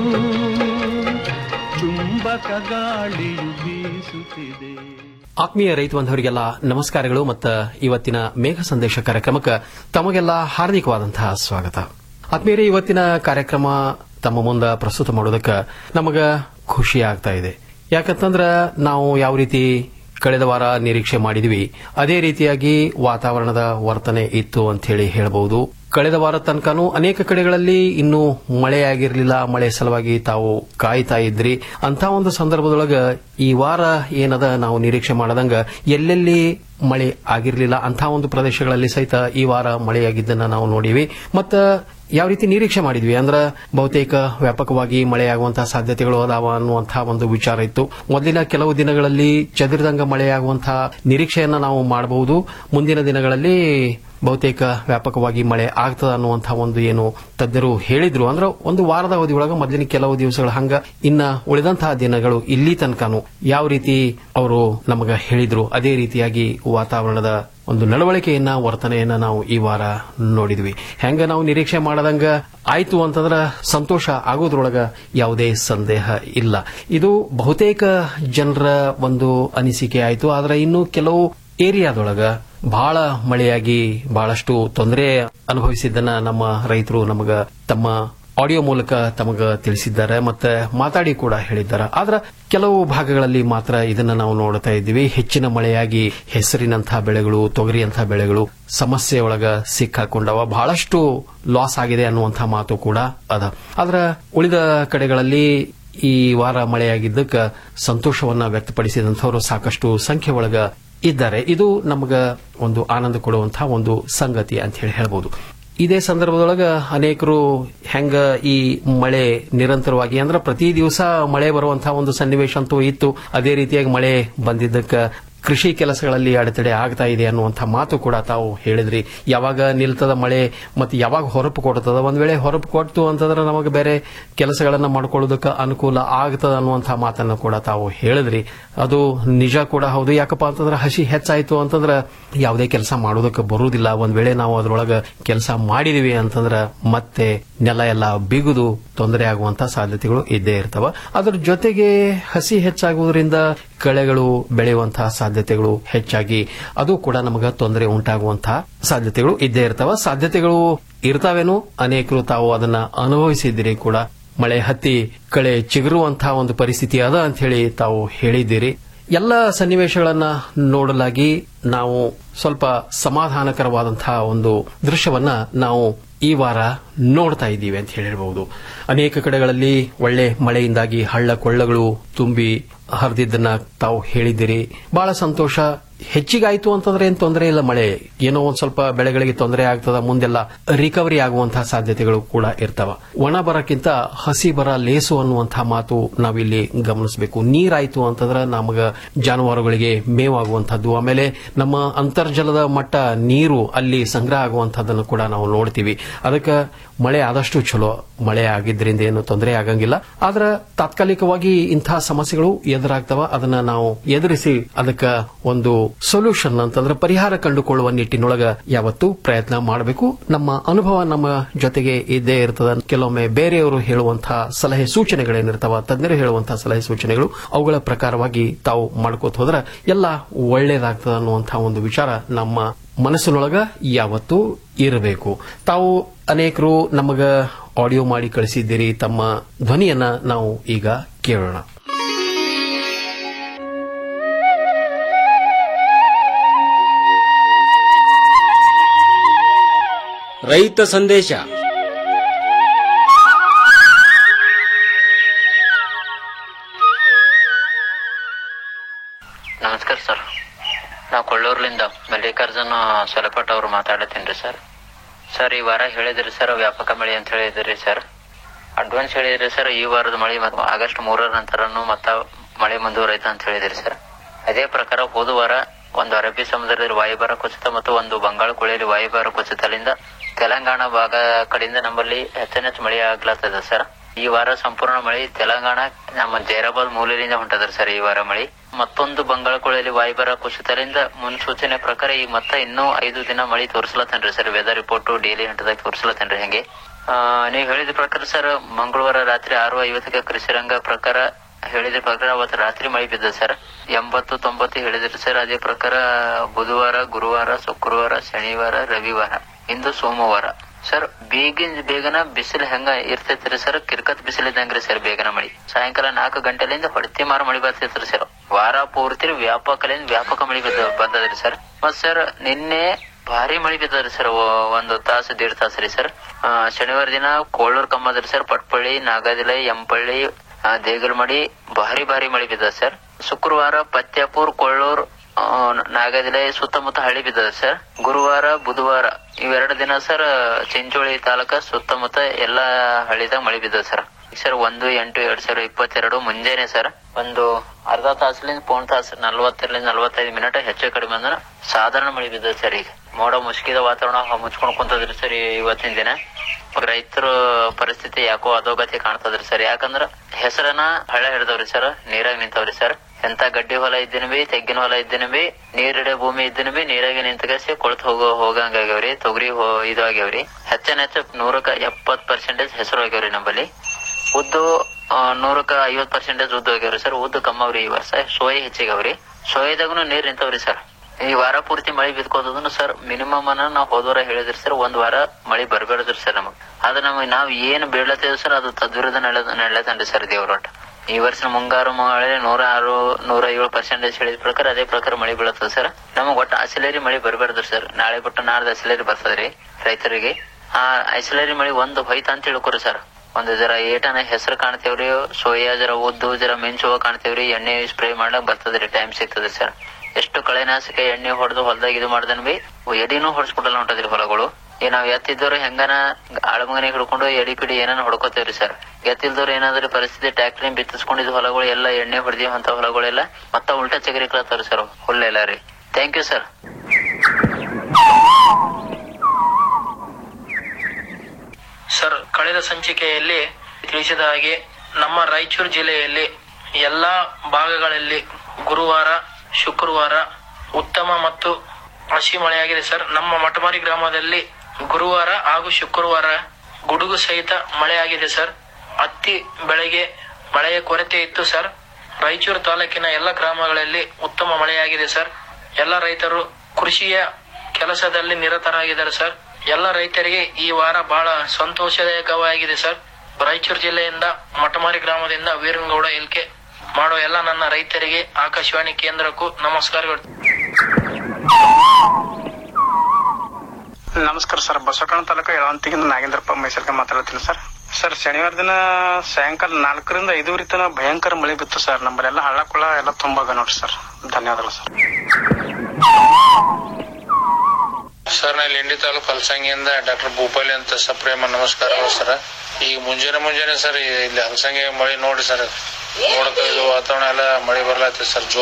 ಚುಂಬಕ ಗಾಳಿಯು ಬೀಸುತ್ತಿದೆ ಆತ್ಮೀಯ ರೈತ ಬಾಂಧವರಿಗೆಲ್ಲ ನಮಸ್ಕಾರಗಳು ಮತ್ತು ಇವತ್ತಿನ ಮೇಘ ಸಂದೇಶ ಕಾರ್ಯಕ್ರಮಕ್ಕೆ ತಮಗೆಲ್ಲ ಹಾರ್ದಿಕವಾದಂತಹ ಸ್ವಾಗತ ಆತ್ಮೀಯರೇ ಇವತ್ತಿನ ಕಾರ್ಯಕ್ರಮ ತಮ್ಮ ಮುಂದೆ ಪ್ರಸ್ತುತ ಮಾಡೋದಕ್ಕೆ ನಮಗ ಖುಷಿ ಆಗ್ತಾ ಇದೆ ಯಾಕಂತಂದ್ರ ನಾವು ಯಾವ ರೀತಿ ಕಳೆದ ವಾರ ನಿರೀಕ್ಷೆ ಮಾಡಿದ್ವಿ ಅದೇ ರೀತಿಯಾಗಿ ವಾತಾವರಣದ ವರ್ತನೆ ಇತ್ತು ಅಂತ ಹೇಳಿ ಹೇಳಬಹುದು ಕಳೆದ ವಾರ ತನಕನೂ ಅನೇಕ ಕಡೆಗಳಲ್ಲಿ ಇನ್ನೂ ಮಳೆ ಆಗಿರಲಿಲ್ಲ ಮಳೆ ಸಲುವಾಗಿ ತಾವು ಕಾಯ್ತಾ ಇದ್ರಿ ಅಂತ ಒಂದು ಸಂದರ್ಭದೊಳಗ ಈ ವಾರ ಏನದ ನಾವು ನಿರೀಕ್ಷೆ ಮಾಡದಂಗ ಎಲ್ಲೆಲ್ಲಿ ಮಳೆ ಆಗಿರಲಿಲ್ಲ ಅಂತ ಒಂದು ಪ್ರದೇಶಗಳಲ್ಲಿ ಸಹಿತ ಈ ವಾರ ಮಳೆಯಾಗಿದ್ದನ್ನ ನಾವು ನೋಡಿವಿ ಮತ್ತ ಯಾವ ರೀತಿ ನಿರೀಕ್ಷೆ ಮಾಡಿದ್ವಿ ಅಂದ್ರ ಬಹುತೇಕ ವ್ಯಾಪಕವಾಗಿ ಮಳೆಯಾಗುವಂತಹ ಸಾಧ್ಯತೆಗಳು ಅದಾವ ಅನ್ನುವಂತಹ ಒಂದು ವಿಚಾರ ಇತ್ತು ಮೊದಲಿನ ಕೆಲವು ದಿನಗಳಲ್ಲಿ ಚದುರಿದಂಗ ಮಳೆಯಾಗುವಂತಹ ನಿರೀಕ್ಷೆಯನ್ನ ನಾವು ಮಾಡಬಹುದು ಮುಂದಿನ ದಿನಗಳಲ್ಲಿ ಬಹುತೇಕ ವ್ಯಾಪಕವಾಗಿ ಮಳೆ ಆಗ್ತದ ಅನ್ನುವಂತಹ ಒಂದು ಏನು ತಜ್ಞರು ಹೇಳಿದ್ರು ಅಂದ್ರೆ ಒಂದು ವಾರದ ಅವಧಿಯೊಳಗ ಮೊದಲಿನ ಕೆಲವು ದಿವಸಗಳ ಹಂಗ ಇನ್ನ ಉಳಿದಂತಹ ದಿನಗಳು ಇಲ್ಲಿ ತನಕನು ಯಾವ ರೀತಿ ಅವರು ನಮಗ ಹೇಳಿದ್ರು ಅದೇ ರೀತಿಯಾಗಿ ವಾತಾವರಣದ ಒಂದು ನಡವಳಿಕೆಯನ್ನ ವರ್ತನೆಯನ್ನ ನಾವು ಈ ವಾರ ನೋಡಿದ್ವಿ ಹೆಂಗ ನಾವು ನಿರೀಕ್ಷೆ ಮಾಡದಂಗ ಆಯ್ತು ಅಂತಂದ್ರ ಸಂತೋಷ ಆಗೋದ್ರೊಳಗ ಯಾವುದೇ ಸಂದೇಹ ಇಲ್ಲ ಇದು ಬಹುತೇಕ ಜನರ ಒಂದು ಅನಿಸಿಕೆ ಆಯ್ತು ಆದ್ರೆ ಇನ್ನು ಕೆಲವು ಏರಿಯಾದೊಳಗ ಬಹಳ ಮಳೆಯಾಗಿ ಬಹಳಷ್ಟು ತೊಂದರೆ ಅನುಭವಿಸಿದ್ದನ್ನ ನಮ್ಮ ರೈತರು ನಮಗ ತಮ್ಮ ಆಡಿಯೋ ಮೂಲಕ ತಮಗ ತಿಳಿಸಿದ್ದಾರೆ ಮತ್ತೆ ಮಾತಾಡಿ ಕೂಡ ಹೇಳಿದ್ದಾರೆ ಆದ್ರೆ ಕೆಲವು ಭಾಗಗಳಲ್ಲಿ ಮಾತ್ರ ಇದನ್ನ ನಾವು ನೋಡ್ತಾ ಇದ್ದೀವಿ ಹೆಚ್ಚಿನ ಮಳೆಯಾಗಿ ಹೆಸರಿನಂತಹ ಬೆಳೆಗಳು ತೊಗರಿಯಂತಹ ಬೆಳೆಗಳು ಸಮಸ್ಯೆ ಒಳಗ ಸಿಕ್ಕಾಕೊಂಡವ ಬಹಳಷ್ಟು ಲಾಸ್ ಆಗಿದೆ ಅನ್ನುವಂತಹ ಮಾತು ಕೂಡ ಅದ ಆದ್ರ ಉಳಿದ ಕಡೆಗಳಲ್ಲಿ ಈ ವಾರ ಮಳೆಯಾಗಿದ್ದಕ್ಕ ಸಂತೋಷವನ್ನ ವ್ಯಕ್ತಪಡಿಸಿದಂಥವರು ಸಾಕಷ್ಟು ಸಂಖ್ಯೆ ಒಳಗ ಇದ್ದಾರೆ ಇದು ನಮಗ ಒಂದು ಆನಂದ ಕೊಡುವಂತಹ ಒಂದು ಸಂಗತಿ ಅಂತ ಹೇಳಿ ಹೇಳ್ಬೋದು ಇದೇ ಸಂದರ್ಭದೊಳಗ ಅನೇಕರು ಹೆಂಗ ಈ ಮಳೆ ನಿರಂತರವಾಗಿ ಅಂದ್ರೆ ಪ್ರತಿ ದಿವಸ ಮಳೆ ಬರುವಂತಹ ಒಂದು ಸನ್ನಿವೇಶ ಅಂತೂ ಇತ್ತು ಅದೇ ರೀತಿಯಾಗಿ ಮಳೆ ಬಂದಿದ್ದಕ್ಕ ಕೃಷಿ ಕೆಲಸಗಳಲ್ಲಿ ಅಡೆತಡೆ ಆಗ್ತಾ ಇದೆ ಅನ್ನುವಂಥ ಮಾತು ಕೂಡ ತಾವು ಹೇಳಿದ್ರಿ ಯಾವಾಗ ನಿಲ್ತದ ಮಳೆ ಮತ್ತೆ ಯಾವಾಗ ಹೊರಪು ಕೊಡ್ತದ ಒಂದ್ ವೇಳೆ ಹೊರಪು ಕೊಡ್ತು ಅಂತಂದ್ರೆ ನಮಗೆ ಬೇರೆ ಕೆಲಸಗಳನ್ನ ಮಾಡ್ಕೊಳ್ಳೋದಕ್ಕೆ ಅನುಕೂಲ ಆಗ್ತದ ಅನ್ನುವಂಥ ಮಾತನ್ನು ಕೂಡ ತಾವು ಹೇಳಿದ್ರಿ ಅದು ನಿಜ ಕೂಡ ಹೌದು ಯಾಕಪ್ಪ ಅಂತಂದ್ರೆ ಹಸಿ ಹೆಚ್ಚಾಯ್ತು ಅಂತಂದ್ರೆ ಯಾವುದೇ ಕೆಲಸ ಮಾಡೋದಕ್ಕೆ ಬರುವುದಿಲ್ಲ ಒಂದ್ ವೇಳೆ ನಾವು ಅದ್ರೊಳಗ ಕೆಲಸ ಮಾಡಿದೀವಿ ಅಂತಂದ್ರೆ ಮತ್ತೆ ನೆಲ ಎಲ್ಲ ಬಿಗುದು ತೊಂದರೆ ಆಗುವಂತ ಸಾಧ್ಯತೆಗಳು ಇದ್ದೇ ಇರ್ತವ ಅದ್ರ ಜೊತೆಗೆ ಹಸಿ ಹೆಚ್ಚಾಗುವುದರಿಂದ ಕಳೆಗಳು ಬೆಳೆಯುವಂತಹ ಸಾಧ್ಯತೆಗಳು ಹೆಚ್ಚಾಗಿ ಅದು ಕೂಡ ನಮಗ ತೊಂದರೆ ಉಂಟಾಗುವಂತಹ ಸಾಧ್ಯತೆಗಳು ಇದ್ದೇ ಇರ್ತವ ಸಾಧ್ಯತೆಗಳು ಇರ್ತಾವೇನು ಅನೇಕರು ತಾವು ಅದನ್ನ ಅನುಭವಿಸಿದ್ದೀರಿ ಕೂಡ ಮಳೆ ಹತ್ತಿ ಕಳೆ ಚಿಗುರುವಂತಹ ಒಂದು ಪರಿಸ್ಥಿತಿ ಅದ ಅಂತ ಹೇಳಿ ತಾವು ಹೇಳಿದ್ದೀರಿ ಎಲ್ಲ ಸನ್ನಿವೇಶಗಳನ್ನ ನೋಡಲಾಗಿ ನಾವು ಸ್ವಲ್ಪ ಸಮಾಧಾನಕರವಾದಂತಹ ಒಂದು ದೃಶ್ಯವನ್ನ ನಾವು ಈ ವಾರ ನೋಡ್ತಾ ಇದ್ದೀವಿ ಅಂತ ಹೇಳಿರಬಹುದು ಅನೇಕ ಕಡೆಗಳಲ್ಲಿ ಒಳ್ಳೆ ಮಳೆಯಿಂದಾಗಿ ಹಳ್ಳ ಕೊಳ್ಳಗಳು ತುಂಬಿ ಹರಿದಿದ್ದನ್ನ ತಾವು ಹೇಳಿದ್ದೀರಿ ಬಹಳ ಸಂತೋಷ ಹೆಚ್ಚಿಗಾಯ್ತು ಅಂತಂದ್ರೆ ಏನ್ ತೊಂದರೆ ಇಲ್ಲ ಮಳೆ ಏನೋ ಒಂದ್ ಸ್ವಲ್ಪ ಬೆಳೆಗಳಿಗೆ ತೊಂದರೆ ಆಗ್ತದ ಮುಂದೆಲ್ಲ ರಿಕವರಿ ಆಗುವಂತಹ ಸಾಧ್ಯತೆಗಳು ಕೂಡ ಇರ್ತಾವ ಒಣ ಬರಕ್ಕಿಂತ ಹಸಿ ಬರ ಲೇಸು ಅನ್ನುವಂತಹ ಮಾತು ನಾವಿಲ್ಲಿ ಗಮನಿಸಬೇಕು ನೀರಾಯ್ತು ಅಂತಂದ್ರೆ ನಮಗ ಜಾನುವಾರುಗಳಿಗೆ ಮೇವಾಗುವಂತಹದ್ದು ಆಮೇಲೆ ನಮ್ಮ ಅಂತರ್ಜಲದ ಮಟ್ಟ ನೀರು ಅಲ್ಲಿ ಸಂಗ್ರಹ ಆಗುವಂತಹದ್ದನ್ನು ಕೂಡ ನಾವು ನೋಡ್ತೀವಿ ಅದಕ್ಕೆ ಮಳೆ ಆದಷ್ಟು ಚಲೋ ಮಳೆ ಆಗಿದ್ರಿಂದ ಏನು ತೊಂದರೆ ಆಗಂಗಿಲ್ಲ ಆದ್ರೆ ತಾತ್ಕಾಲಿಕವಾಗಿ ಇಂತಹ ಸಮಸ್ಯೆಗಳು ಎದುರಾಗ್ತವ ಅದನ್ನ ನಾವು ಎದುರಿಸಿ ಅದಕ್ಕೆ ಒಂದು ಸೊಲ್ಯೂಷನ್ ಅಂತಂದ್ರೆ ಪರಿಹಾರ ಕಂಡುಕೊಳ್ಳುವ ನಿಟ್ಟಿನೊಳಗ ಯಾವತ್ತೂ ಪ್ರಯತ್ನ ಮಾಡಬೇಕು ನಮ್ಮ ಅನುಭವ ನಮ್ಮ ಜೊತೆಗೆ ಇದ್ದೇ ಇರ್ತದ ಕೆಲವೊಮ್ಮೆ ಬೇರೆಯವರು ಹೇಳುವಂತಹ ಸಲಹೆ ಸೂಚನೆಗಳೇನಿರ್ತಾವ ತಜ್ಞರು ಹೇಳುವಂತಹ ಸಲಹೆ ಸೂಚನೆಗಳು ಅವುಗಳ ಪ್ರಕಾರವಾಗಿ ತಾವು ಮಾಡ್ಕೋತ ಹೋದ್ರೆ ಎಲ್ಲ ಒಳ್ಳೇದಾಗ್ತದ ಅನ್ನುವಂತಹ ಒಂದು ವಿಚಾರ ನಮ್ಮ ಮನಸ್ಸಿನೊಳಗ ಯಾವತ್ತೂ ಇರಬೇಕು ತಾವು ಅನೇಕರು ನಮಗ ಆಡಿಯೋ ಮಾಡಿ ಕಳಿಸಿದ್ದೀರಿ ತಮ್ಮ ಧ್ವನಿಯನ್ನ ನಾವು ಈಗ ಕೇಳೋಣ ರೈತ ಸಂದೇಶ ನಮಸ್ಕಾರ ಸರ್ ನಾವು ಕೊಳ್ಳೂರ್ಲಿಂದ ಮಲ್ಲಿಕಾರ್ಜುನ ಸೊಲಪಟ್ ಅವರು ಮಾತಾಡತ್ತೀನಿ ಸರ್ ಸರ್ ಈ ವಾರ ಹೇಳಿದ್ರಿ ಸರ್ ವ್ಯಾಪಕ ಮಳೆ ಅಂತ ಹೇಳಿದ್ರಿ ಸರ್ ಅಡ್ವಾನ್ಸ್ ಹೇಳಿದ್ರಿ ಸರ್ ಈ ವಾರದ ಮಳೆ ಮತ್ತು ಆಗಸ್ಟ್ ಮೂರರ ನಂತರನು ಮತ್ತ ಮಳೆ ಮುಂದುವರೈತ ಅಂತ ಹೇಳಿದ್ರಿ ಸರ್ ಅದೇ ಪ್ರಕಾರ ಹೋದ ವಾರ ಒಂದು ಅರಬ್ಬಿ ಸಮುದ್ರದಲ್ಲಿ ವಾಯುಭಾರ ಕುಸಿತ ಮತ್ತು ಒಂದು ಬಂಗಾಳ ಕೊಳೆಯಲ್ಲಿ ವಾಯುಭಾರ ಕುಸಿತದಿಂದ ತೆಲಂಗಾಣ ಭಾಗ ಕಡೆಯಿಂದ ನಮ್ಮಲ್ಲಿ ಹೆಚ್ಚೆಚ್ಚು ಮಳೆ ಆಗ್ಲತ್ತದ ಸರ್ ಈ ವಾರ ಸಂಪೂರ್ಣ ಮಳೆ ತೆಲಂಗಾಣ ನಮ್ಮ ಜೈರಾಬಾದ್ ಮೂಲದಿಂದ ಹೊಂಟದ್ರಿ ಸರ್ ಈ ವಾರ ಮಳೆ ಮತ್ತೊಂದು ಬಂಗಾಳ ಕೊಳೆಯಲ್ಲಿ ವಾಯುಭಾರ ಕುಸಿತದಿಂದ ಮುನ್ಸೂಚನೆ ಪ್ರಕಾರ ಈಗ ಮತ್ತೆ ಇನ್ನೂ ಐದು ದಿನ ಮಳೆ ತೋರಿಸ್ಲತ್ತನ್ರಿ ಸರ್ ವೆದರ್ ರಿಪೋರ್ಟ್ ಡೈಲಿ ಹಂತದಾಗ ತೋರಿಸ್ಲತ್ತನ್ರಿ ಹಂಗೆ ಆ, ನೀವ್ ಹೇಳಿದ ಪ್ರಕಾರ ಸರ್ ಮಂಗಳವಾರ ರಾತ್ರಿ ಆರು ಐವತ್ತಕ್ಕೆ ಕೃಷಿರಂಗ ಪ್ರಕಾರ ಹೇಳಿದ ಪ್ರಕಾರ ಅವತ್ತು ರಾತ್ರಿ ಮಳೆ ಬಿದ್ದ ಸರ್ ಎಂಬತ್ತು ತೊಂಬತ್ತು ಹೇಳಿದ್ರಿ ಸರ್ ಅದೇ ಪ್ರಕಾರ ಬುಧವಾರ ಗುರುವಾರ ಶುಕ್ರವಾರ ಶನಿವಾರ ರವಿವಾರ ಇಂದು ಸೋಮವಾರ ಸರ್ ಬೇಗಿನ ಬೇಗನ ಬಿಸಿಲು ಹೆಂಗ ಇರ್ತೈತ್ರಿ ಸರ್ ಕಿರ್ಕತ್ ಬಿಸಿಲಿದ್ದಂಗ್ರಿ ಸರ್ ಬೇಗನ ಮಳಿ ಸಾಯಂಕಾಲ ನಾಲ್ಕು ಗಂಟೆಲಿಂದ ಹೊಡ್ತಿ ಮಾರ ಮಳಿ ಬರ್ತೈತ್ರಿ ಸರ್ ವಾರ ಪೂರ್ತಿ ವ್ಯಾಪಕಲಿಂದ ವ್ಯಾಪಕ ಮಳಿ ಬಿದ್ದ ಬಂದದ್ರಿ ಸರ್ ಮತ್ ಸರ್ ನಿನ್ನೆ ಭಾರಿ ಮಳಿ ಬಿದ್ದದ್ರಿ ಸರ್ ಒಂದು ತಾಸು ದೇಡ್ ತಾಸು ರೀ ಸರ್ ಆ, ಶನಿವಾರ ದಿನ ಕೋಳೂರ್ ಕಮ್ಮದ್ರಿ ಸರ್ ಪಟ್ಪಳ್ಳಿ ನಾಗದಿಲೆ ಎಂಪಳ್ಳಿ ಆ, ದೇಗಲ್ಮಡಿ ಭಾರಿ ಭಾರಿ ಮಳಿ ಬಿದ್ದದ ಸರ್ ಶುಕ್ರವಾರ ಪತ್ಯಾಪುರ್ ಕೊಳ್ಳೂರ್ ಆ, ನಾಗದಿಲೆ ಸುತ್ತಮುತ್ತ ಹಳ್ಳಿ ಬಿದ್ದದ ಸರ್ ಗುರುವಾರ ಬುಧವಾರ ಇವೆರಡು ದಿನ ಸರ್ ಚಿಂಚೋಳಿ ತಾಲೂಕ ಸುತ್ತಮುತ್ತ ಎಲ್ಲಾ ಹಳ್ಳಿದಾಗ ಮಳಿ ಬಿದ್ದದ ಸರ್ ಸರ್ ಒಂದು ಎಂಟು ಎರಡ್ ಸಾವಿರದ ಇಪ್ಪತ್ತೆರಡು ಮುಂಜಾನೆ ಸರ್ ಒಂದು ಅರ್ಧ ತಾಸಲಿಂದ ಪೌನ್ ತಾಸು ನಲ್ವತ್ತರಿಂದ ನಲ್ವತ್ತೈದು ಮಿನಿಟ್ ಹೆಚ್ಚು ಕಡಿಮೆ ಅಂದ್ರೆ ಸಾಧಾರಣ ಮಳೆ ಬಿದ್ದದ ಸರ್ ಈಗ ಮೋಡ ಮುಸ್ಕಿದ ವಾತಾವರಣ ಮುಚ್ಕೊಂಡ್ ಕುಂತದ್ರಿ ಸರ್ ಇವತ್ತಿನ ದಿನ ರೈತರ ಪರಿಸ್ಥಿತಿ ಯಾಕೋ ಅಧೋಗತಿ ಕಾಣ್ತದ್ರಿ ಸರ್ ಯಾಕಂದ್ರ ಹೆಸರನ್ನ ಹಳೆ ಹಿಡ್ದವ್ರಿ ಸರ್ ನೀರಾಗ ನಿಂತವ್ರಿ ಸರ್ ಎಂತ ಗಡ್ಡಿ ಹೊಲ ಇದ್ದೀನ ಬಿ ತೆಗ್ಗಿನ ಹೊಲ ಇದ್ದೀನ ಬಿ ನೀರಿಡೆ ಭೂಮಿ ಇದ್ದೀನ ಬಿ ನೀರಾಗಿ ನಿಂತಗಸಿ ಕೊಳ್ತು ಹೋಗೋ ಹೋಗಂಗ ಆಗ್ಯಾವ್ರಿ ತೊಗರಿ ಹೋ- ಇದು ಆಗ್ಯಾವ್ರಿ ಹೆಚ್ಚನ ಹೆಚ್ಚು ನೂರಕ್ಕ ಎಪ್ಪತ್ ಪರ್ಸೆಂಟೇಜ್ ಹೆಸರು ಆಗ್ಯಾವ್ರಿ ನಮ್ಮಲ್ಲಿ ಉದ್ದು ಆ, ನೂರಕ್ಕ ಐವತ್ ಪರ್ಸೆಂಟೇಜ್ ಉದ್ದು ಆಗ್ಯಾವ್ರಿ ಸರ್ ಉದ್ದು ಕಮ್ಮವ್ರಿ ಈ ವರ್ಷ ಸೋಯ್ ಹೆಚ್ಚಿಗವ್ರಿ ಸೋಯದಾಗನು ನೀರ್ ನಿಂತವ್ರಿ ಸರ್ ಈ ವಾರ ಪೂರ್ತಿ ಮಳಿ ಬಿದ್ಕೋದನ್ನು ಸರ್ ಮಿನಿಮಮ್ ಅನ್ನ ನಾವು ಹೋದವಾರ ಹೇಳಿದ್ರಿ ಸರ್ ಒಂದ್ ವಾರ ಮಳಿ ಬರ್ಬೇಡ್ದ್ರಿ ಸರ್ ನಮಗ್ ಆದ್ರೆ ನಮಗ್ ನಾವ್ ಏನ್ ಬೀಳತ್ತೇವ್ ಸರ್ ಅದು ತದ್ವಿರುದ್ಧ ನಡ್ಲತನ್ರಿ ಸರ್ ದೇವ್ರೊಟ್ಟ ಈ ವರ್ಷ ಮುಂಗಾರು ಮಳೆ ನೂರ ಆರು ನೂರ ಏಳು ಪರ್ಸೆಂಟೇಜ್ ಹೇಳಿದ ಪ್ರಕಾರ ಅದೇ ಪ್ರಕಾರ ಮಳಿ ಬೀಳತ್ತದ ಸರ್ ನಮಗ್ ಒಟ್ಟು ಅಸಿಲೇರಿ ಮಳಿ ಬರ್ಬಾರ್ದ್ರಿ ಸರ್ ನಾಳೆ ಬಿಟ್ಟು ನಾಡ್ದು ಅಸಿಲೇರಿ ಬರ್ತದ್ರಿ ರೈತರಿಗೆ ಆ ಐಸಲೇರಿ ಮಳಿ ಒಂದು ಹೋಯ್ತಾ ಅಂತ ತಿಳ್ಕೊರಿ ಸರ್ ಒಂದ್ ಜರ ಏಟನ ಹೆಸರು ಕಾಣ್ತೇವ್ರಿ ಸೋಯಾ ಜರ ಉದ್ದು ಜರ ಮೆಣಸುವ ಕಾಣ್ತೇವ್ರಿ ಎಣ್ಣೆ ಸ್ಪ್ರೇ ಮಾಡ್ಲಕ್ ಬರ್ತದ್ರಿ ಟೈಮ್ ಸಿಗ್ತದೆ ಸರ್ ಎಷ್ಟು ಕಳೆನಾಶಕ ಎಣ್ಣೆ ಹೊಡೆದು ಹೊಲದಾಗ ಇದು ಮಾಡ್ದನ್ ಬಿ ಎಡಿನೂ ಹೊಡ್ಸ್ಬಿಡಲ್ಲ ಹೊಂಟದ್ರಿ ಹೊಲಗಳು ಈ ನಾವ್ ಎತ್ತಿದ್ದವ್ರು ಹೆಂಗನ ಆಳಮಗನಿಗೆ ಹಿಡ್ಕೊಂಡು ಎಡಿ ಪಿಡಿ ಏನಾನ ಹೊಡ್ಕೋತೇವ್ರಿ ಸರ್ ಎತ್ತಿಲ್ದವ್ರು ಏನಾದ್ರೂ ಪರಿಸ್ಥಿತಿ ಟ್ಯಾಕ್ಟ್ರಿ ಬಿತ್ತಿಸ್ಕೊಂಡಿದ್ ಹೊಲಗಳು ಎಲ್ಲ ಎಣ್ಣೆ ಹೊಡೆದಿವ್ ಅಂತ ಹೊಲಗಳೆಲ್ಲ ಮತ್ತ ಉಲ್ಟಾ ಚಗರಿ ಕಳತಾವ್ರಿ ಸರ್ ಹುಲ್ಲೆಲ್ಲ ರೀ ಥ್ಯಾಂಕ್ ಯು ಸರ್ ಸರ್ ಕಳೆದ ಸಂಚಿಕೆಯಲ್ಲಿ ತಿಳಿಸಿದ ಹಾಗೆ ನಮ್ಮ ರಾಯಚೂರು ಜಿಲ್ಲೆಯಲ್ಲಿ ಎಲ್ಲಾ ಭಾಗಗಳಲ್ಲಿ ಗುರುವಾರ ಶುಕ್ರವಾರ ಉತ್ತಮ ಮತ್ತು ಹಸಿ ಮಳೆಯಾಗಿದೆ ಸರ್ ನಮ್ಮ ಮಟಮಾರಿ ಗ್ರಾಮದಲ್ಲಿ ಗುರುವಾರ ಹಾಗೂ ಶುಕ್ರವಾರ ಗುಡುಗು ಸಹಿತ ಮಳೆಯಾಗಿದೆ ಸರ್ ಹತ್ತಿ ಬೆಳೆಗೆ ಮಳೆಯ ಕೊರತೆ ಇತ್ತು ಸರ್ ರಾಯಚೂರು ತಾಲೂಕಿನ ಎಲ್ಲ ಗ್ರಾಮಗಳಲ್ಲಿ ಉತ್ತಮ ಮಳೆಯಾಗಿದೆ ಸರ್ ಎಲ್ಲ ರೈತರು ಕೃಷಿಯ ಕೆಲಸದಲ್ಲಿ ನಿರತರಾಗಿದ್ದಾರೆ ಸರ್ ಎಲ್ಲ ರೈತರಿಗೆ ಈ ವಾರ ಬಹಳ ಸಂತೋಷದಾಯಕವಾಗಿದೆ ಸರ್ ರಾಯಚೂರು ಜಿಲ್ಲೆಯಿಂದ ಮಟಮಾರಿ ಗ್ರಾಮದಿಂದ ವೀರನಗೌಡ ಎಲ್ಕೆ ಮಾಡೋ ಎಲ್ಲ ನನ್ನ ರೈತರಿಗೆ ಆಕಾಶವಾಣಿ ಕೇಂದ್ರಕ್ಕೂ ನಮಸ್ಕಾರಗಳು ನಮಸ್ಕಾರ ಸರ್ ಬಸವಕರಣ ತಾಲೂಕು ಯಳವಂತಿಗಿಂದ ನಾಗೇಂದ್ರಪ್ಪ ಮೈಸೂರಿಗೆ ಮಾತಾಡ್ತೀನಿ ಸರ್ ಸರ್ ಶನಿವಾರ ದಿನ ಸಾಯಂಕಾಲ ನಾಲ್ಕರಿಂದ ಐದೂವರೆ ತನಕ ಭಯಂಕರ ಮಳೆ ಬಿತ್ತು ಸರ್ ನಮ್ಮಲ್ಲೆಲ್ಲ ಹಳ್ಳ ಕೊಳ್ಳ ಎಲ್ಲ ತುಂಬ ನೋಡ್ರಿ ಸರ್ ಧನ್ಯವಾದಗಳು ಸರ್ ಸರ್ ನಾ ಇಲ್ಲಿ ಇಂಡಿ ತಾಲೂಕು ಹಲಸಂಗಿಯಿಂದ ಡಾಕ್ಟರ್ ಭೂಪಾಲಿ ಅಂತ ಸಪ್ರೇಮ ನಮಸ್ಕಾರಗಳು ಸರ್ ಈಗ ಮುಂಜಾನೆ ಮುಂಜಾನೆ ಸರ್ ಇಲ್ಲಿ ಹಲಸಂಗಿ ಮಳೆ ನೋಡಿ ಸರ್ ನೋಡಕ ಇದು ವಾತಾವರಣ ಎಲ್ಲ ಮಳೆ ಬರ್ಲಾತಿ ಸರ್ ಜೋ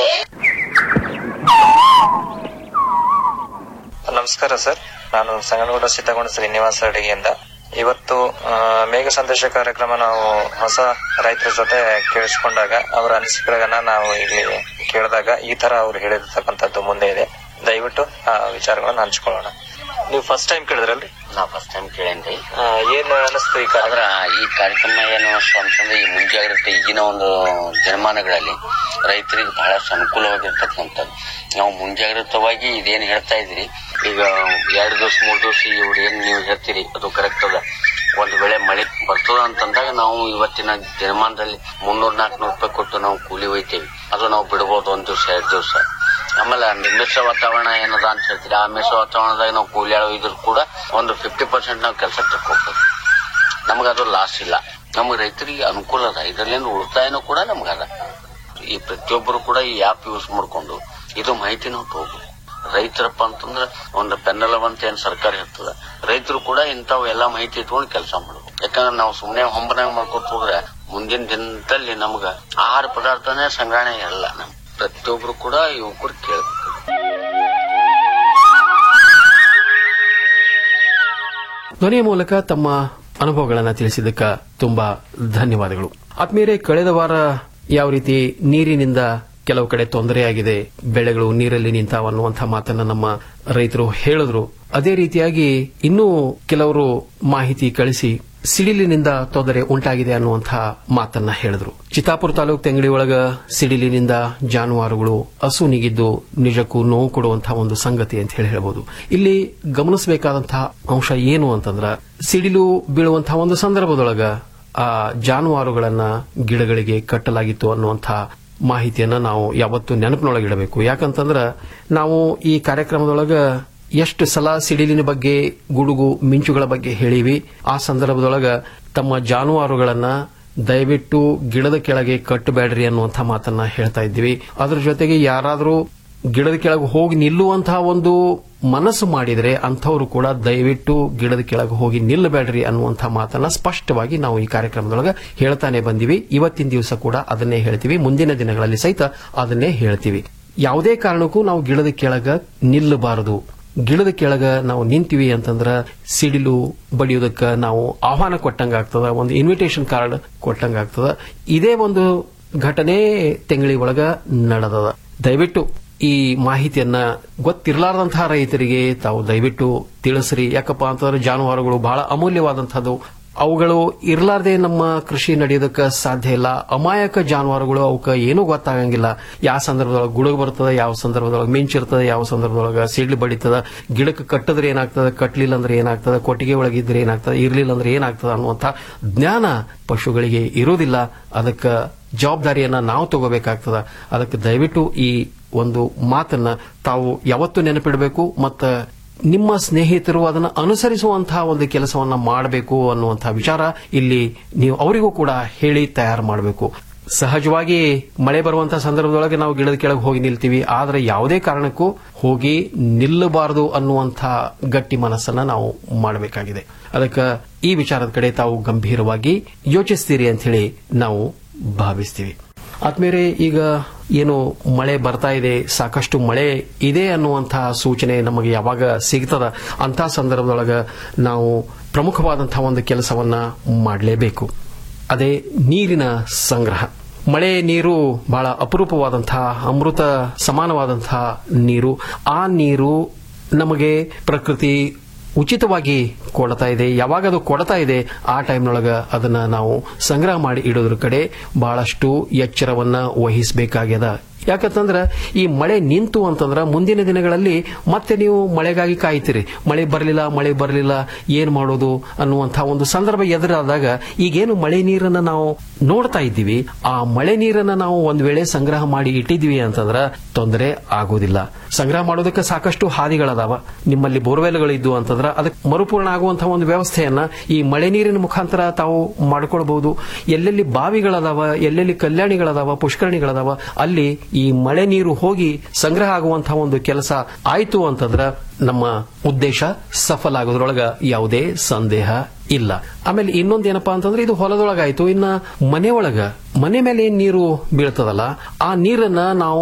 ನಮಸ್ಕಾರ ಸರ್ ನಾನು ಸಂಗನಗೌಡ ಸಿದ್ದಗೊಂಡ ಶ್ರೀನಿವಾಸ ಅಡಿಗೆಯಿಂದ ಇವತ್ತು ಆ, ಮೇಘ ಸಂದೇಶ ಕಾರ್ಯಕ್ರಮ ನಾವು ಹೊಸ ರೈತರ ಜೊತೆ ಕೇಳಿಸ್ಕೊಂಡಾಗ ಅವರ ಅನಿಸಿಕೆಗಳನ್ನ ನಾವು ಇಲ್ಲಿ ಕೇಳಿದಾಗ ಈ ತರ ಅವ್ರು ಹೇಳಿರ್ತಕ್ಕಂಥದ್ದು ಮುಂದೆ ಇದೆ ದಯವಿಟ್ಟು ಆ ವಿಚಾರಗಳನ್ನ ಹಂಚ್ಕೊಳ್ಳೋಣ ನೀವು ಫಸ್ಟ್ ಟೈಮ್ ಕೇಳಿದ್ರಲ್ರಿ ನಾ ಫಸ್ಟ್ ಟೈಮ್ ಕೇಳೇನ್ರಿ ಏನ್ ಅನಿಸ್ತು ಈ ಆದ್ರ ಈ ಕಾರ್ಯಕ್ರಮ ಏನು ಅಂತಂದ್ರೆ ಈ ಮುಂಜಾಗ್ರತೆ ಈಗಿನ ಒಂದು ದಿನಮಾನಗಳಲ್ಲಿ ರೈತರಿಗೆ ಬಹಳಷ್ಟು ಅನುಕೂಲವಾಗಿರ್ತಕ್ಕಂಥದ್ದು ನಾವು ಮುಂಜಾಗ್ರತವಾಗಿ ಇದೇನ್ ಹೇಳ್ತಾ ಇದ್ರಿ ಈಗ ಎರಡು ದಿವಸ ಮೂರ್ ದಿವಸ ಇವ್ರು ಏನ್ ನೀವು ಹೇಳ್ತೀರಿ ಅದು ಕರೆಕ್ಟ್ ಅದ ಒಂದ್ ವೇಳೆ ಮಳೆ ಬರ್ತದ ಅಂತಂದಾಗ ನಾವು ಇವತ್ತಿನ ದಿನಮಾನದಲ್ಲಿ ಮುನ್ನೂರ್ ನಾಲ್ಕನೂರು ರೂಪಾಯಿ ಕೊಟ್ಟು ನಾವು ಕೂಲಿ ಒಯ್ತೇವಿ ಅದು ನಾವು ಬಿಡ್ಬೋದು ಒಂದ್ ದಿವಸ ಎರಡ್ ದಿವಸ ಆಮೇಲೆ ಮಿಶ್ರ ವಾತಾವರಣ ಏನದ ಅಂತ ಹೇಳ್ತೀರಿ ಆ ಮಿಶ್ರ ವಾತಾವರಣದಾಗ ನಾವು ಕೂಲಿ ಆಳೋ ಇದ್ರು ಕೂಡ ಒಂದು ಫಿಫ್ಟಿ ಪರ್ಸೆಂಟ್ ನಾವು ಕೆಲಸ ತಕ್ಕೋಬಹುದು ನಮ್ಗೆ ಅದು ಲಾಸ್ ಇಲ್ಲ ನಮ್ಗೆ ರೈತರಿಗೆ ಅನುಕೂಲ ಅದ ಇದರಲ್ಲಿಂದ ಉಳಿತಾಯನೂ ಕೂಡ ನಮ್ಗದ ಈ ಪ್ರತಿಯೊಬ್ಬರು ಕೂಡ ಈ ಆಪ್ ಯೂಸ್ ಮಾಡ್ಕೊಂಡು ಇದು ಮಾಹಿತಿ ನಾವು ತಗೋಬೇಕು ರೈತರಪ್ಪ ಅಂತಂದ್ರೆ ಒಂದು ಬೆನ್ನೆಲುಬು ಅಂತ ಏನ್ ಸರ್ಕಾರ ಇರ್ತದ ರೈತರು ಕೂಡ ಇಂಥವು ಎಲ್ಲಾ ಮಾಹಿತಿ ಇಟ್ಕೊಂಡು ಕೆಲಸ ಮಾಡ್ಬೇಕು ಯಾಕಂದ್ರೆ ನಾವು ಸುಮ್ಮನೆ ಹೊಂಬನಾಗ ಮಾಡ್ಕೊತ ಹೋದ್ರೆ ಮುಂದಿನ ದಿನದಲ್ಲಿ ನಮ್ಗ ಆಹಾರ ಪದಾರ್ಥನೇ ಸಂಗ್ರಹಣೆ ಇರಲ್ಲ ನಮ್ ಪ್ರತಿಯೊಬ್ರು ಕೂಡ ಯುವಕರು ಕೇಳ್ಬೇಕು ಧ್ವನಿಯ ಮೂಲಕ ತಮ್ಮ ಅನುಭವಗಳನ್ನು ತಿಳಿಸಿದ್ದಕ್ಕ ತುಂಬಾ ಧನ್ಯವಾದಗಳು ಆತ್ಮೀಯರೇ ಕಳೆದ ವಾರ ಯಾವ ರೀತಿ ನೀರಿನಿಂದ ಕೆಲವು ಕಡೆ ತೊಂದರೆಯಾಗಿದೆ ಬೆಳೆಗಳು ನೀರಲ್ಲಿ ನಿಂತಾವ ಅನ್ನುವಂತಹ ಮಾತನ್ನ ನಮ್ಮ ರೈತರು ಹೇಳಿದ್ರು ಅದೇ ರೀತಿಯಾಗಿ ಇನ್ನೂ ಕೆಲವರು ಮಾಹಿತಿ ಕಳಿಸಿ ಸಿಡಿಲಿನಿಂದ ತೊಂದರೆ ಉಂಟಾಗಿದೆ ಅನ್ನುವಂತಹ ಮಾತನ್ನ ಹೇಳಿದ್ರು ಚಿತ್ತಾಪುರ ತಾಲೂಕು ತೆಂಗಡಿ ಒಳಗ ಸಿಡಿಲಿನಿಂದ ಜಾನುವಾರುಗಳು ಹಸುನಿಗಿದ್ದು ನಿಜಕ್ಕೂ ನೋವು ಕೊಡುವಂತಹ ಒಂದು ಸಂಗತಿ ಅಂತ ಹೇಳಿ ಹೇಳ್ಬೋದು ಇಲ್ಲಿ ಗಮನಿಸಬೇಕಾದಂತಹ ಅಂಶ ಏನು ಅಂತಂದ್ರ ಸಿಡಿಲು ಬೀಳುವಂತಹ ಒಂದು ಸಂದರ್ಭದೊಳಗ ಆ ಜಾನುವಾರುಗಳನ್ನ ಗಿಡಗಳಿಗೆ ಕಟ್ಟಲಾಗಿತ್ತು ಅನ್ನುವಂತಹ ಮಾಹಿತಿಯನ್ನ ನಾವು ಯಾವತ್ತೂ ನೆನಪಿನೊಳಗಿಡಬೇಕು ಯಾಕಂತಂದ್ರ ನಾವು ಈ ಕಾರ್ಯಕ್ರಮದೊಳಗ ಎಷ್ಟು ಸಲ ಸಿಡಿಲಿನ ಬಗ್ಗೆ ಗುಡುಗು ಮಿಂಚುಗಳ ಬಗ್ಗೆ ಹೇಳಿವಿ ಆ ಸಂದರ್ಭದೊಳಗ ತಮ್ಮ ಜಾನುವಾರುಗಳನ್ನ ದಯವಿಟ್ಟು ಗಿಡದ ಕೆಳಗೆ ಕಟ್ಟಬೇಡ್ರಿ ಅನ್ನುವಂಥ ಮಾತನ್ನ ಹೇಳ್ತಾ ಇದ್ದೀವಿ ಅದ್ರ ಜೊತೆಗೆ ಯಾರಾದರೂ ಗಿಡದ ಕೆಳಗೆ ಹೋಗಿ ನಿಲ್ಲುವಂತಹ ಒಂದು ಮನಸ್ಸು ಮಾಡಿದ್ರೆ ಅಂಥವರು ಕೂಡ ದಯವಿಟ್ಟು ಗಿಡದ ಕೆಳಗೆ ಹೋಗಿ ನಿಲ್ಲಬೇಡ್ರಿ ಅನ್ನುವಂಥ ಮಾತನ್ನ ಸ್ಪಷ್ಟವಾಗಿ ನಾವು ಈ ಕಾರ್ಯಕ್ರಮದೊಳಗೆ ಹೇಳ್ತಾನೆ ಬಂದಿವಿ ಇವತ್ತಿನ ದಿವಸ ಕೂಡ ಅದನ್ನೇ ಹೇಳ್ತೀವಿ ಮುಂದಿನ ದಿನಗಳಲ್ಲಿ ಸಹಿತ ಅದನ್ನೇ ಹೇಳ್ತೀವಿ ಯಾವುದೇ ಕಾರಣಕ್ಕೂ ನಾವು ಗಿಡದ ಕೆಳಗ ನಿಲ್ಲಬಾರದು ಗಿಡದ ಕೆಳಗ ನಾವು ನಿಂತೀವಿ ಅಂತಂದ್ರ ಸಿಡಿಲು ಬಡಿಯೋದಕ್ಕ ನಾವು ಆಹ್ವಾನ ಕೊಟ್ಟಂಗ ಆಗ್ತದ ಒಂದು ಇನ್ವಿಟೇಷನ್ ಕಾರ್ಡ್ ಕೊಟ್ಟಂಗ ಆಗ್ತದ ಇದೇ ಒಂದು ಘಟನೆ ತೆಂಗಳಿ ಒಳಗ ನಡೆದದ ದಯವಿಟ್ಟು ಈ ಮಾಹಿತಿಯನ್ನ ಗೊತ್ತಿರಲಾರದಂತಹ ರೈತರಿಗೆ ತಾವು ದಯವಿಟ್ಟು ತಿಳಿಸ್ರಿ ಯಾಕಪ್ಪ ಅಂತಂದ್ರೆ ಜಾನುವಾರುಗಳು ಬಹಳ ಅಮೂಲ್ಯವಾದಂತಹದ್ದು ಅವುಗಳು ಇರ್ಲಾರ್ದೆ ನಮ್ಮ ಕೃಷಿ ನಡೆಯೋದಕ್ಕೆ ಸಾಧ್ಯ ಇಲ್ಲ ಅಮಾಯಕ ಜಾನುವಾರುಗಳು ಅವಕ್ಕೆ ಏನೂ ಗೊತ್ತಾಗಂಗಿಲ್ಲ ಯಾವ ಸಂದರ್ಭದೊಳಗೆ ಗುಡುಗು ಬರ್ತದೆ ಯಾವ ಸಂದರ್ಭದೊಳಗೆ ಮಿಂಚಿರ್ತದೆ ಯಾವ ಸಂದರ್ಭದೊಳಗೆ ಸಿಡ್ಲು ಬಡಿತದ ಗಿಡಕ್ಕೆ ಕಟ್ಟಿದ್ರೆ ಏನಾಗ್ತದೆ ಕಟ್ಟಲಿಲ್ಲ ಅಂದ್ರೆ ಏನಾಗ್ತದೆ ಕೊಟ್ಟಿಗೆ ಒಳಗಿದ್ರೆ ಏನಾಗ್ತದೆ ಇರ್ಲಿಲ್ಲ ಅಂದ್ರೆ ಏನಾಗ್ತದೆ ಅನ್ನುವಂಥ ಜ್ಞಾನ ಪಶುಗಳಿಗೆ ಇರೋದಿಲ್ಲ ಅದಕ್ಕೆ ಜವಾಬ್ದಾರಿಯನ್ನ ನಾವು ತಗೋಬೇಕಾಗ್ತದ ಅದಕ್ಕೆ ದಯವಿಟ್ಟು ಈ ಒಂದು ಮಾತನ್ನ ತಾವು ಯಾವತ್ತೂ ನೆನಪಿಡಬೇಕು ಮತ್ತು ನಿಮ್ಮ ಸ್ನೇಹಿತರು ಅದನ್ನು ಅನುಸರಿಸುವಂತಹ ಒಂದು ಕೆಲಸವನ್ನ ಮಾಡಬೇಕು ಅನ್ನುವಂತಹ ವಿಚಾರ ಇಲ್ಲಿ ನೀವು ಅವರಿಗೂ ಕೂಡ ಹೇಳಿ ತಯಾರು ಮಾಡಬೇಕು ಸಹಜವಾಗಿ ಮಳೆ ಬರುವಂತಹ ಸಂದರ್ಭದೊಳಗೆ ನಾವು ಗಿಡದ ಕೆಳಗೆ ಹೋಗಿ ನಿಲ್ತೀವಿ ಆದರೆ ಯಾವುದೇ ಕಾರಣಕ್ಕೂ ಹೋಗಿ ನಿಲ್ಲಬಾರದು ಅನ್ನುವಂಥ ಗಟ್ಟಿ ಮನಸ್ಸನ್ನ ನಾವು ಮಾಡಬೇಕಾಗಿದೆ ಅದಕ್ಕೆ ಈ ವಿಚಾರದ ಕಡೆ ತಾವು ಗಂಭೀರವಾಗಿ ಯೋಚಿಸ್ತೀರಿ ಅಂತ ಹೇಳಿ ನಾವು ಭಾವಿಸ್ತೀವಿ ಆದ್ಮೇಲೆ ಈಗ ಏನು ಮಳೆ ಬರ್ತಾ ಇದೆ ಸಾಕಷ್ಟು ಮಳೆ ಇದೆ ಅನ್ನುವಂತಹ ಸೂಚನೆ ನಮಗೆ ಯಾವಾಗ ಸಿಗ್ತದ ಅಂತಹ ಸಂದರ್ಭದೊಳಗ ನಾವು ಪ್ರಮುಖವಾದಂತಹ ಒಂದು ಕೆಲಸವನ್ನ ಮಾಡಲೇಬೇಕು ಅದೇ ನೀರಿನ ಸಂಗ್ರಹ ಮಳೆ ನೀರು ಬಹಳ ಅಪರೂಪವಾದಂತಹ ಅಮೃತ ಸಮಾನವಾದಂತಹ ನೀರು ಆ ನೀರು ನಮಗೆ ಪ್ರಕೃತಿ ಉಚಿತವಾಗಿ ಕೊಡ್ತಾ ಇದೆ ಯಾವಾಗ ಅದು ಕೊಡ್ತಾ ಇದೆ ಆ ಟೈಮ್ನೊಳಗ ಅದನ್ನ ನಾವು ಸಂಗ್ರಹ ಮಾಡಿ ಇಡೋದ್ರ ಕಡೆ ಬಹಳಷ್ಟು ಎಚ್ಚರವನ್ನ ವಹಿಸಬೇಕಾಗ್ಯದ ಯಾಕಂತಂದ್ರ ಈ ಮಳೆ ನಿಂತು ಅಂತಂದ್ರ ಮುಂದಿನ ದಿನಗಳಲ್ಲಿ ಮತ್ತೆ ನೀವು ಮಳೆಗಾಗಿ ಕಾಯ್ತೀರಿ ಮಳೆ ಬರಲಿಲ್ಲ ಮಳೆ ಬರಲಿಲ್ಲ ಏನ್ ಮಾಡೋದು ಅನ್ನುವಂತಹ ಒಂದು ಸಂದರ್ಭ ಎದುರಾದಾಗ ಈಗೇನು ಮಳೆ ನೀರನ್ನ ನಾವು ನೋಡ್ತಾ ಇದ್ದೀವಿ ಆ ಮಳೆ ನೀರನ್ನ ನಾವು ಒಂದ್ ವೇಳೆ ಸಂಗ್ರಹ ಮಾಡಿ ಇಟ್ಟಿದ್ವಿ ಅಂತಂದ್ರ ತೊಂದರೆ ಆಗೋದಿಲ್ಲ ಸಂಗ್ರಹ ಮಾಡೋದಕ್ಕೆ ಸಾಕಷ್ಟು ಹಾದಿಗಳದಾವ ನಿಮ್ಮಲ್ಲಿ ಬೋರ್ವೆಲ್ಗಳು ಇದ್ದು ಅಂತಂದ್ರ ಅದಕ್ಕೆ ಮರುಪೂರ್ಣ ಆಗುವಂತಹ ಒಂದು ವ್ಯವಸ್ಥೆಯನ್ನ ಈ ಮಳೆ ನೀರಿನ ಮುಖಾಂತರ ತಾವು ಮಾಡ್ಕೊಳ್ಬಹುದು ಎಲ್ಲೆಲ್ಲಿ ಬಾವಿಗಳದಾವ ಎಲ್ಲೆಲ್ಲಿ ಕಲ್ಯಾಣಿಗಳದಾವ ಪುಷ್ಕರಣಿಗಳದಾವ ಅಲ್ಲಿ ಈ ಮಳೆ ನೀರು ಹೋಗಿ ಸಂಗ್ರಹ ಆಗುವಂತಹ ಒಂದು ಕೆಲಸ ಆಯ್ತು ಅಂತಂದ್ರ ನಮ್ಮ ಉದ್ದೇಶ ಸಫಲ ಆಗೋದ್ರೊಳಗ ಯಾವುದೇ ಸಂದೇಹ ಇಲ್ಲ ಆಮೇಲೆ ಇನ್ನೊಂದೇನಪ್ಪಾ ಅಂತಂದ್ರೆ ಇದು ಹೊಲದೊಳಗಾಯ್ತು ಇನ್ನ ಮನೆ ಒಳಗ ಮನೆ ಮೇಲೆ ಏನ್ ನೀರು ಬೀಳ್ತದಲ್ಲ ಆ ನೀರನ್ನ ನಾವು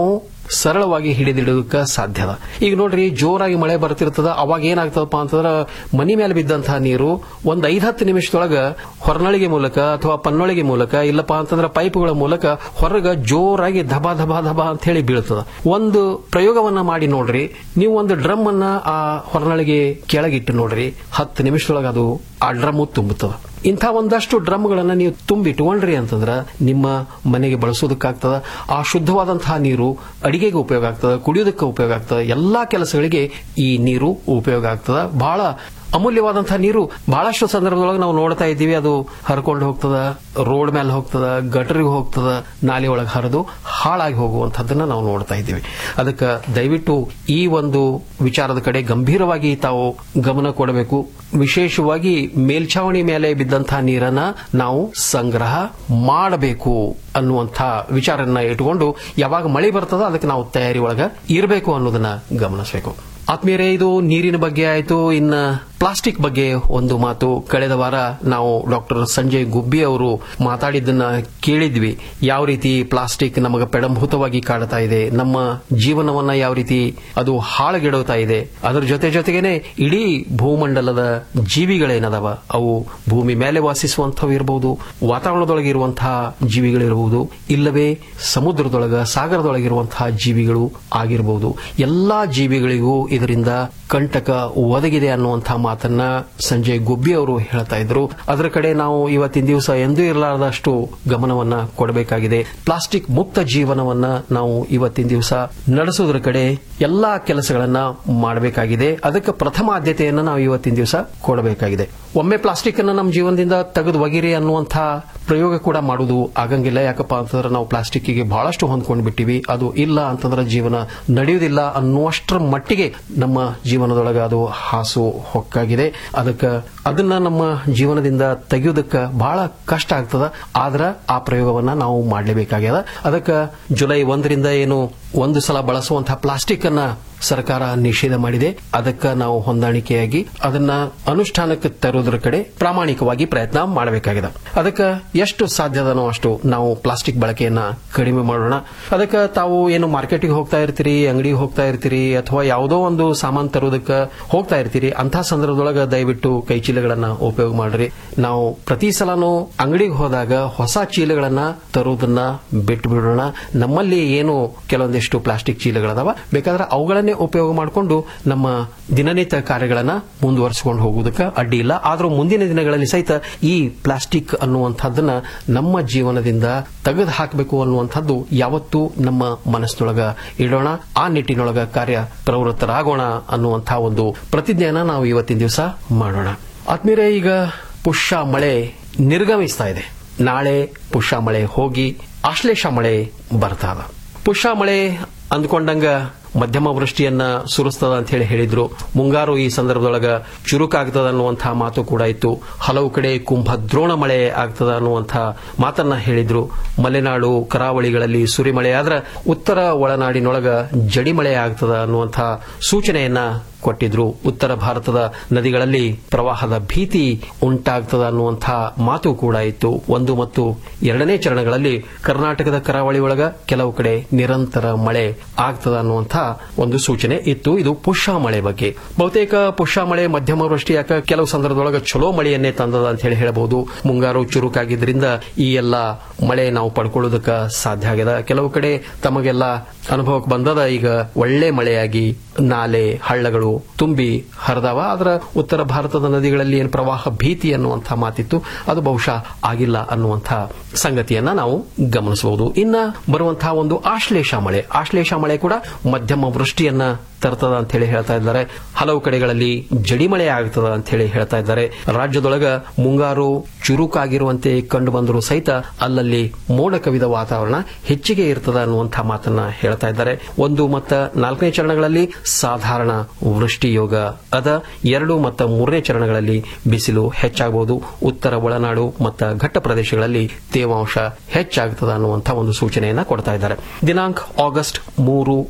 ಸರಳವಾಗಿ ಹಿಡಿದಿಡೋದಕ್ಕೆ ಸಾಧ್ಯ ಅದ ಈಗ ನೋಡ್ರಿ ಜೋರಾಗಿ ಮಳೆ ಬರ್ತಿರ್ತದ ಅವಾಗ ಏನಾಗ್ತದಪ್ಪ ಅಂತಂದ್ರ ಮನಿ ಮೇಲೆ ಬಿದ್ದಂತಹ ನೀರು ಒಂದ್ ಐದ್ ಹತ್ತು ನಿಮಿಷದೊಳಗ ಹೊರನಳಿಗೆ ಮೂಲಕ ಅಥವಾ ಪನ್ನೊಳಿಗೆ ಮೂಲಕ ಇಲ್ಲಪ್ಪ ಅಂತಂದ್ರ ಪೈಪ್ಗಳ ಮೂಲಕ ಹೊರಗ ಜೋರಾಗಿ ಧಬಾ ಧಬಾ ಧಬಾ ಅಂತ ಹೇಳಿ ಬೀಳ್ತದ ಒಂದು ಪ್ರಯೋಗವನ್ನ ಮಾಡಿ ನೋಡ್ರಿ ನೀವು ಒಂದು ಡ್ರಮ್ ಅನ್ನ ಆ ಹೊರನಳಿಗೆ ಕೆಳಗಿಟ್ಟು ನೋಡ್ರಿ ಹತ್ತು ನಿಮಿಷದೊಳಗ ಅದು ಆ ಡ್ರಮ್ ತುಂಬುತ್ತದ ಇಂಥ ಒಂದಷ್ಟು ಡ್ರಮ್ಗಳನ್ನ ನೀವು ತುಂಬಿಟ್ಕೊಂಡ್ರಿ ಅಂತಂದ್ರ ನಿಮ್ಮ ಮನೆಗೆ ಬಳಸೋದಕ್ಕಾಗ್ತದ ಆ ಶುದ್ಧವಾದಂತಹ ನೀರು ಅಡಿಗೆಗೆ ಉಪಯೋಗ ಆಗ್ತದ ಕುಡಿಯೋದಕ್ಕೆ ಉಪಯೋಗ ಆಗ್ತದ ಎಲ್ಲಾ ಕೆಲಸಗಳಿಗೆ ಈ ನೀರು ಉಪಯೋಗ ಆಗ್ತದ ಬಹಳ ಅಮೂಲ್ಯವಾದಂತಹ ನೀರು ಬಹಳಷ್ಟು ಸಂದರ್ಭದೊಳಗೆ ನಾವು ನೋಡ್ತಾ ಇದ್ದೀವಿ ಅದು ಹರ್ಕೊಂಡು ಹೋಗ್ತದ ರೋಡ್ ಮೇಲೆ ಹೋಗ್ತದ ಗಟರಿಗೆ ಹೋಗ್ತದ ನಾಲೆ ಒಳಗೆ ಹರಿದು ಹಾಳಾಗಿ ಹೋಗುವಂತಹದ್ದನ್ನ ನಾವು ನೋಡ್ತಾ ಇದ್ದೀವಿ ಅದಕ್ಕೆ ದಯವಿಟ್ಟು ಈ ಒಂದು ವಿಚಾರದ ಕಡೆ ಗಂಭೀರವಾಗಿ ತಾವು ಗಮನ ಕೊಡಬೇಕು ವಿಶೇಷವಾಗಿ ಮೇಲ್ಛಾವಣಿ ಮೇಲೆ ಬಿದ್ದಂತಹ ನೀರನ್ನ ನಾವು ಸಂಗ್ರಹ ಮಾಡಬೇಕು ಅನ್ನುವಂಥ ವಿಚಾರನ್ನ ಇಟ್ಟುಕೊಂಡು ಯಾವಾಗ ಮಳೆ ಬರ್ತದ ಅದಕ್ಕೆ ನಾವು ತಯಾರಿ ಒಳಗ ಇರಬೇಕು ಅನ್ನೋದನ್ನ ಗಮನಿಸಬೇಕು ಆತ್ಮೀಯರೇ ಇದು ನೀರಿನ ಬಗ್ಗೆ ಆಯಿತು ಇನ್ನ ಪ್ಲಾಸ್ಟಿಕ್ ಬಗ್ಗೆ ಒಂದು ಮಾತು ಕಳೆದ ವಾರ ನಾವು ಡಾಕ್ಟರ್ ಸಂಜಯ್ ಗುಬ್ಬಿ ಅವರು ಮಾತಾಡಿದ್ದನ್ನ ಕೇಳಿದ್ವಿ ಯಾವ ರೀತಿ ಪ್ಲಾಸ್ಟಿಕ್ ನಮಗೆ ಪೆಡಂಭೂತವಾಗಿ ಕಾಡ್ತಾ ಇದೆ ನಮ್ಮ ಜೀವನವನ್ನ ಯಾವ ರೀತಿ ಅದು ಹಾಳುಗೆಡುತ್ತಾ ಇದೆ ಅದರ ಜೊತೆ ಜೊತೆಗೇನೆ ಇಡೀ ಭೂಮಂಡಲದ ಜೀವಿಗಳೇನದವ ಅವು ಭೂಮಿ ಮೇಲೆ ವಾಸಿಸುವಂಥವು ಇರಬಹುದು ವಾತಾವರಣದೊಳಗೆ ಇರುವಂತಹ ಜೀವಿಗಳಿರಬಹುದು ಇಲ್ಲವೇ ಸಮುದ್ರದೊಳಗ ಸಾಗರದೊಳಗಿರುವಂತಹ ಜೀವಿಗಳು ಆಗಿರಬಹುದು ಎಲ್ಲಾ ಜೀವಿಗಳಿಗೂ ಇದರಿಂದ ಕಂಟಕ ಒದಗಿದೆ ಅನ್ನುವಂತಹ ಮಾತನ್ನ ಸಂಜಯ್ ಗುಬ್ಬಿ ಅವರು ಹೇಳ್ತಾ ಇದ್ರು ಅದರ ಕಡೆ ನಾವು ಇವತ್ತಿನ ದಿವಸ ಎಂದೂ ಇರಲಾರದಷ್ಟು ಗಮನವನ್ನ ಕೊಡಬೇಕಾಗಿದೆ ಪ್ಲಾಸ್ಟಿಕ್ ಮುಕ್ತ ಜೀವನವನ್ನ ನಾವು ಇವತ್ತಿನ ದಿವಸ ನಡೆಸೋದ್ರ ಕಡೆ ಎಲ್ಲಾ ಕೆಲಸಗಳನ್ನ ಮಾಡಬೇಕಾಗಿದೆ ಅದಕ್ಕೆ ಪ್ರಥಮ ಆದ್ಯತೆಯನ್ನ ನಾವು ಇವತ್ತಿನ ದಿವಸ ಕೊಡಬೇಕಾಗಿದೆ ಒಮ್ಮೆ ಪ್ಲಾಸ್ಟಿಕ್ ಅನ್ನ ನಮ್ಮ ಜೀವನದಿಂದ ತೆಗೆದು ಒಗಿರಿ ಅನ್ನುವಂಥ ಪ್ರಯೋಗ ಕೂಡ ಮಾಡುವುದು ಆಗಂಗಿಲ್ಲ ಯಾಕಪ್ಪ ಅಂತಂದ್ರೆ ನಾವು ಪ್ಲಾಸ್ಟಿಕ್ಗೆ ಬಹಳಷ್ಟು ಹೊಂದ್ಕೊಂಡು ಬಿಟ್ಟಿವಿ ಅದು ಇಲ್ಲ ಅಂತಂದ್ರೆ ಜೀವನ ನಡೆಯುವುದಿಲ್ಲ ಅನ್ನುವಷ್ಟರ ಮಟ್ಟಿಗೆ ನಮ್ಮ ಜೀವನದೊಳಗೆ ಅದು ಹಾಸು ಹೊಕ್ಕಾಗಿದೆ ಅದಕ್ಕೆ ಅದನ್ನ ನಮ್ಮ ಜೀವನದಿಂದ ತೆಗೆಯುವುದಕ್ಕೆ ಬಹಳ ಕಷ್ಟ ಆಗ್ತದ ಆದ್ರ ಆ ಪ್ರಯೋಗವನ್ನ ನಾವು ಮಾಡಲೇಬೇಕಾಗ್ಯದ ಅದಕ್ಕೆ ಜುಲೈ ಒಂದರಿಂದ ಏನು ಒಂದು ಸಲ ಬಳಸುವಂತಹ ಪ್ಲಾಸ್ಟಿಕ್ ಅನ್ನ ಸರ್ಕಾರ ನಿಷೇಧ ಮಾಡಿದೆ ಅದಕ್ಕೆ ನಾವು ಹೊಂದಾಣಿಕೆಯಾಗಿ ಅದನ್ನ ಅನುಷ್ಠಾನಕ್ಕೆ ತರೋದ್ರ ಕಡೆ ಪ್ರಾಮಾಣಿಕವಾಗಿ ಪ್ರಯತ್ನ ಮಾಡಬೇಕಾಗಿದೆ ಅದಕ್ಕೆ ಎಷ್ಟು ಸಾಧ್ಯದನೋ ಅಷ್ಟು ನಾವು ಪ್ಲಾಸ್ಟಿಕ್ ಬಳಕೆಯನ್ನ ಕಡಿಮೆ ಮಾಡೋಣ ಅದಕ್ಕೆ ತಾವು ಏನು ಮಾರ್ಕೆಟಿಗೆ ಹೋಗ್ತಾ ಇರ್ತೀರಿ ಅಂಗಡಿಗೆ ಹೋಗ್ತಾ ಇರ್ತೀರಿ ಅಥವಾ ಯಾವುದೋ ಒಂದು ಸಾಮಾನು ತರೋದಕ್ಕೆ ಹೋಗ್ತಾ ಇರ್ತೀರಿ ಅಂತಹ ಸಂದರ್ಭದೊಳಗೆ ದಯವಿಟ್ಟು ಕೈ ಚೀಲಗಳನ್ನ ಉಪಯೋಗ ಮಾಡ್ರಿ ನಾವು ಪ್ರತಿ ಸಲನೂ ಅಂಗಡಿಗೆ ಹೋದಾಗ ಹೊಸ ಚೀಲಗಳನ್ನ ತರುವುದನ್ನ ಬಿಟ್ಟು ಬಿಡೋಣ ನಮ್ಮಲ್ಲಿ ಏನು ಕೆಲವೊಂದಿಷ್ಟು ಪ್ಲಾಸ್ಟಿಕ್ ಚೀಲಗಳದಾವ ಬೇಕಾದ್ರೆ ಅವುಗಳನ್ನೇ ಉಪಯೋಗ ಮಾಡಿಕೊಂಡು ನಮ್ಮ ದಿನನಿತ್ಯ ಕಾರ್ಯಗಳನ್ನ ಮುಂದುವರಿಸಿಕೊಂಡು ಹೋಗುವುದಕ್ಕೆ ಅಡ್ಡಿ ಇಲ್ಲ ಆದರೂ ಮುಂದಿನ ದಿನಗಳಲ್ಲಿ ಸಹಿತ ಈ ಪ್ಲಾಸ್ಟಿಕ್ ಅನ್ನುವಂಥದ್ದನ್ನ ನಮ್ಮ ಜೀವನದಿಂದ ತೆಗೆದು ಹಾಕಬೇಕು ಅನ್ನುವಂಥದ್ದು ಯಾವತ್ತೂ ನಮ್ಮ ಮನಸ್ಸಿನೊಳಗ ಇಡೋಣ ಆ ನಿಟ್ಟಿನೊಳಗ ಕಾರ್ಯ ಪ್ರವೃತ್ತರಾಗೋಣ ಅನ್ನುವಂತಹ ಒಂದು ಪ್ರತಿಜ್ಞೆಯನ್ನ ನಾವು ಇವತ್ತಿನ ದಿವಸ ಮಾಡೋಣ ಆತ್ಮೀಯರೇ ಈಗ ಪುಷ್ಯ ಮಳೆ ನಿರ್ಗಮಿಸ್ತಾ ಇದೆ ನಾಳೆ ಪುಷ್ಯ ಮಳೆ ಹೋಗಿ ಆಶ್ಲೇಷ ಮಳೆ ಬರ್ತಾದ ಪುಷ್ಯ ಮಳೆ ಅಂದ್ಕೊಂಡಂಗ ಮಧ್ಯಮ ವೃಷ್ಟಿಯನ್ನ ಸುರಿಸ್ತದ ಅಂತ ಹೇಳಿ ಹೇಳಿದ್ರು ಮುಂಗಾರು ಈ ಸಂದರ್ಭದೊಳಗ ಚುರುಕಾಗ್ತದ ಅನ್ನುವಂತಹ ಮಾತು ಕೂಡ ಇತ್ತು ಹಲವು ಕಡೆ ಕುಂಭದ್ರೋಣ ಮಳೆ ಆಗ್ತದ ಅನ್ನುವಂತಹ ಮಾತನ್ನ ಹೇಳಿದ್ರು ಮಲೆನಾಡು ಕರಾವಳಿಗಳಲ್ಲಿ ಸುರಿಮಳೆ ಆದ್ರ ಉತ್ತರ ಒಳನಾಡಿನೊಳಗ ಜಡಿಮಳೆ ಆಗ್ತದ ಅನ್ನುವಂತಹ ಸೂಚನೆಯನ್ನ ಕೊಟ್ಟಿದ್ರು ಉತ್ತರ ಭಾರತದ ನದಿಗಳಲ್ಲಿ ಪ್ರವಾಹದ ಭೀತಿ ಉಂಟಾಗ್ತದ ಅನ್ನುವಂತಹ ಮಾತು ಕೂಡ ಇತ್ತು ಒಂದು ಮತ್ತು ಎರಡನೇ ಚರಣಗಳಲ್ಲಿ ಕರ್ನಾಟಕದ ಕರಾವಳಿ ಒಳಗ ಕೆಲವು ಕಡೆ ನಿರಂತರ ಮಳೆ ಆಗ್ತದ ಅನ್ನುವಂತಹ ಒಂದು ಸೂಚನೆ ಇತ್ತು ಇದು ಪುಷ್ಯ ಮಳೆ ಬಗ್ಗೆ ಬಹುತೇಕ ಪುಷ್ಯ ಮಳೆ ಮಧ್ಯಮ ವೃಷ್ಟಿಯಾಕ ಕೆಲವು ಸಂದರ್ಭದೊಳಗ ಚಲೋ ಮಳೆಯನ್ನೇ ತಂದದ ಅಂತ ಹೇಳಿ ಹೇಳಬಹುದು ಮುಂಗಾರು ಚುರುಕಾಗಿದ್ರಿಂದ ಈ ಎಲ್ಲ ಮಳೆ ನಾವು ಪಡ್ಕೊಳ್ಳೋದಕ್ಕೆ ಸಾಧ್ಯ ಆಗಿದೆ ಕೆಲವು ಕಡೆ ತಮಗೆಲ್ಲ ಅನುಭವಕ್ಕೆ ಬಂದದ ಈಗ ಒಳ್ಳೆ ಮಳೆಯಾಗಿ ನಾಲೆ ಹಳ್ಳಗಳು ತುಂಬಿ ಹರಿದಾವ ಆದ್ರ ಉತ್ತರ ಭಾರತದ ನದಿಗಳಲ್ಲಿ ಏನು ಪ್ರವಾಹ ಭೀತಿ ಅನ್ನುವಂತಹ ಮಾತಿತ್ತು ಅದು ಬಹುಶಃ ಆಗಿಲ್ಲ ಅನ್ನುವಂತಹ ಸಂಗತಿಯನ್ನ ನಾವು ಗಮನಿಸಬಹುದು ಇನ್ನ ಬರುವಂತಹ ಒಂದು ಆಶ್ಲೇಷ ಮಳೆ ಆಶ್ಲೇಷ ಮಳೆ ಕೂಡ ಮಧ್ಯಮ ವೃಷ್ಟಿಯನ್ನ ತರ್ತದ ಅಂತ ಹೇಳಿ ಹೇಳ್ತಾ ಇದ್ದಾರೆ ಹಲವು ಕಡೆಗಳಲ್ಲಿ ಜಡಿಮಳೆ ಆಗ್ತದ ಅಂತ ಹೇಳಿ ಹೇಳ್ತಾ ಇದ್ದಾರೆ ರಾಜ್ಯದೊಳಗ ಮುಂಗಾರು ಚುರುಕಾಗಿರುವಂತೆ ಕಂಡು ಬಂದರೂ ಸಹಿತ ಅಲ್ಲಲ್ಲಿ ಮೋಡ ಕವಿದ ವಾತಾವರಣ ಹೆಚ್ಚಿಗೆ ಇರ್ತದ ಅನ್ನುವಂತಹ ಮಾತನ್ನ ಹೇಳ್ತಾ ಇದ್ದಾರೆ ಒಂದು ಮತ್ತ ನಾಲ್ಕನೇ ಚರಣಗಳಲ್ಲಿ ಸಾಧಾರಣ ವೃಷ್ಟಿ ಯೋಗ ಅದ ಎರಡು ಮತ್ತು ಮೂರನೇ ಚರಣಗಳಲ್ಲಿ ಬಿಸಿಲು ಹೆಚ್ಚಾಗಬಹುದು ಉತ್ತರ ಒಳನಾಡು ಮತ್ತು ಘಟ್ಟ ಪ್ರದೇಶಗಳಲ್ಲಿ ತೇವಾಂಶ ಹೆಚ್ಚಾಗ್ತದ ಅನ್ನುವಂತಹ ಒಂದು ಸೂಚನೆಯನ್ನ ಕೊಡ್ತಾ ಇದ್ದಾರೆ ದಿನಾಂಕ ಆಗಸ್ಟ್ ಮೂರು ನಾಲ್ಕು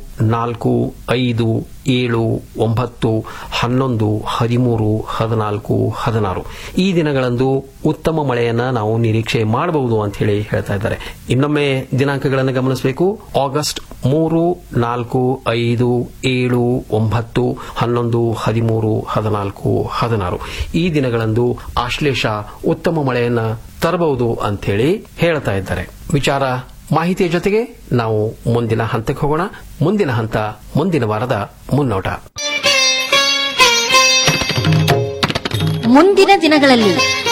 ನಾಲ್ಕು ಐದು ಏಳು ಒಂಬತ್ತು ಹನ್ನೊಂದು ಹದಿಮೂರು ಹದಿನಾಲ್ಕು ಹದಿನಾರು ಈ ದಿನಗಳಂದು ಉತ್ತಮ ಮಳೆಯನ್ನ ನಾವು ನಿರೀಕ್ಷೆ ಮಾಡಬಹುದು ಅಂತ ಹೇಳಿ ಹೇಳ್ತಾ ಇದ್ದಾರೆ ಇನ್ನೊಮ್ಮೆ ದಿನಾಂಕಗಳನ್ನು ಗಮನಿಸಬೇಕು ಆಗಸ್ಟ್ ಮೂರು ನಾಲ್ಕು ಐದು ಏಳು ಒಂಬತ್ತು ಹನ್ನೊಂದು ಹದಿಮೂರು ಹದಿನಾಲ್ಕು ಹದಿನಾರು ಈ ದಿನಗಳಂದು ಆಶ್ಲೇಷ ಉತ್ತಮ ಮಳೆಯನ್ನ ತರಬಹುದು ಅಂತ ಹೇಳಿ ಹೇಳ್ತಾ ಇದ್ದಾರೆ ವಿಚಾರ ಮಾಹಿತಿಯ ಜೊತೆಗೆ ನಾವು ಮುಂದಿನ ಹಂತಕ್ಕೆ ಹೋಗೋಣ ಮುಂದಿನ ಹಂತ ಮುಂದಿನ ವಾರದ ಮುನ್ನೋಟ ಮುಂದಿನ ದಿನಗಳಲ್ಲಿ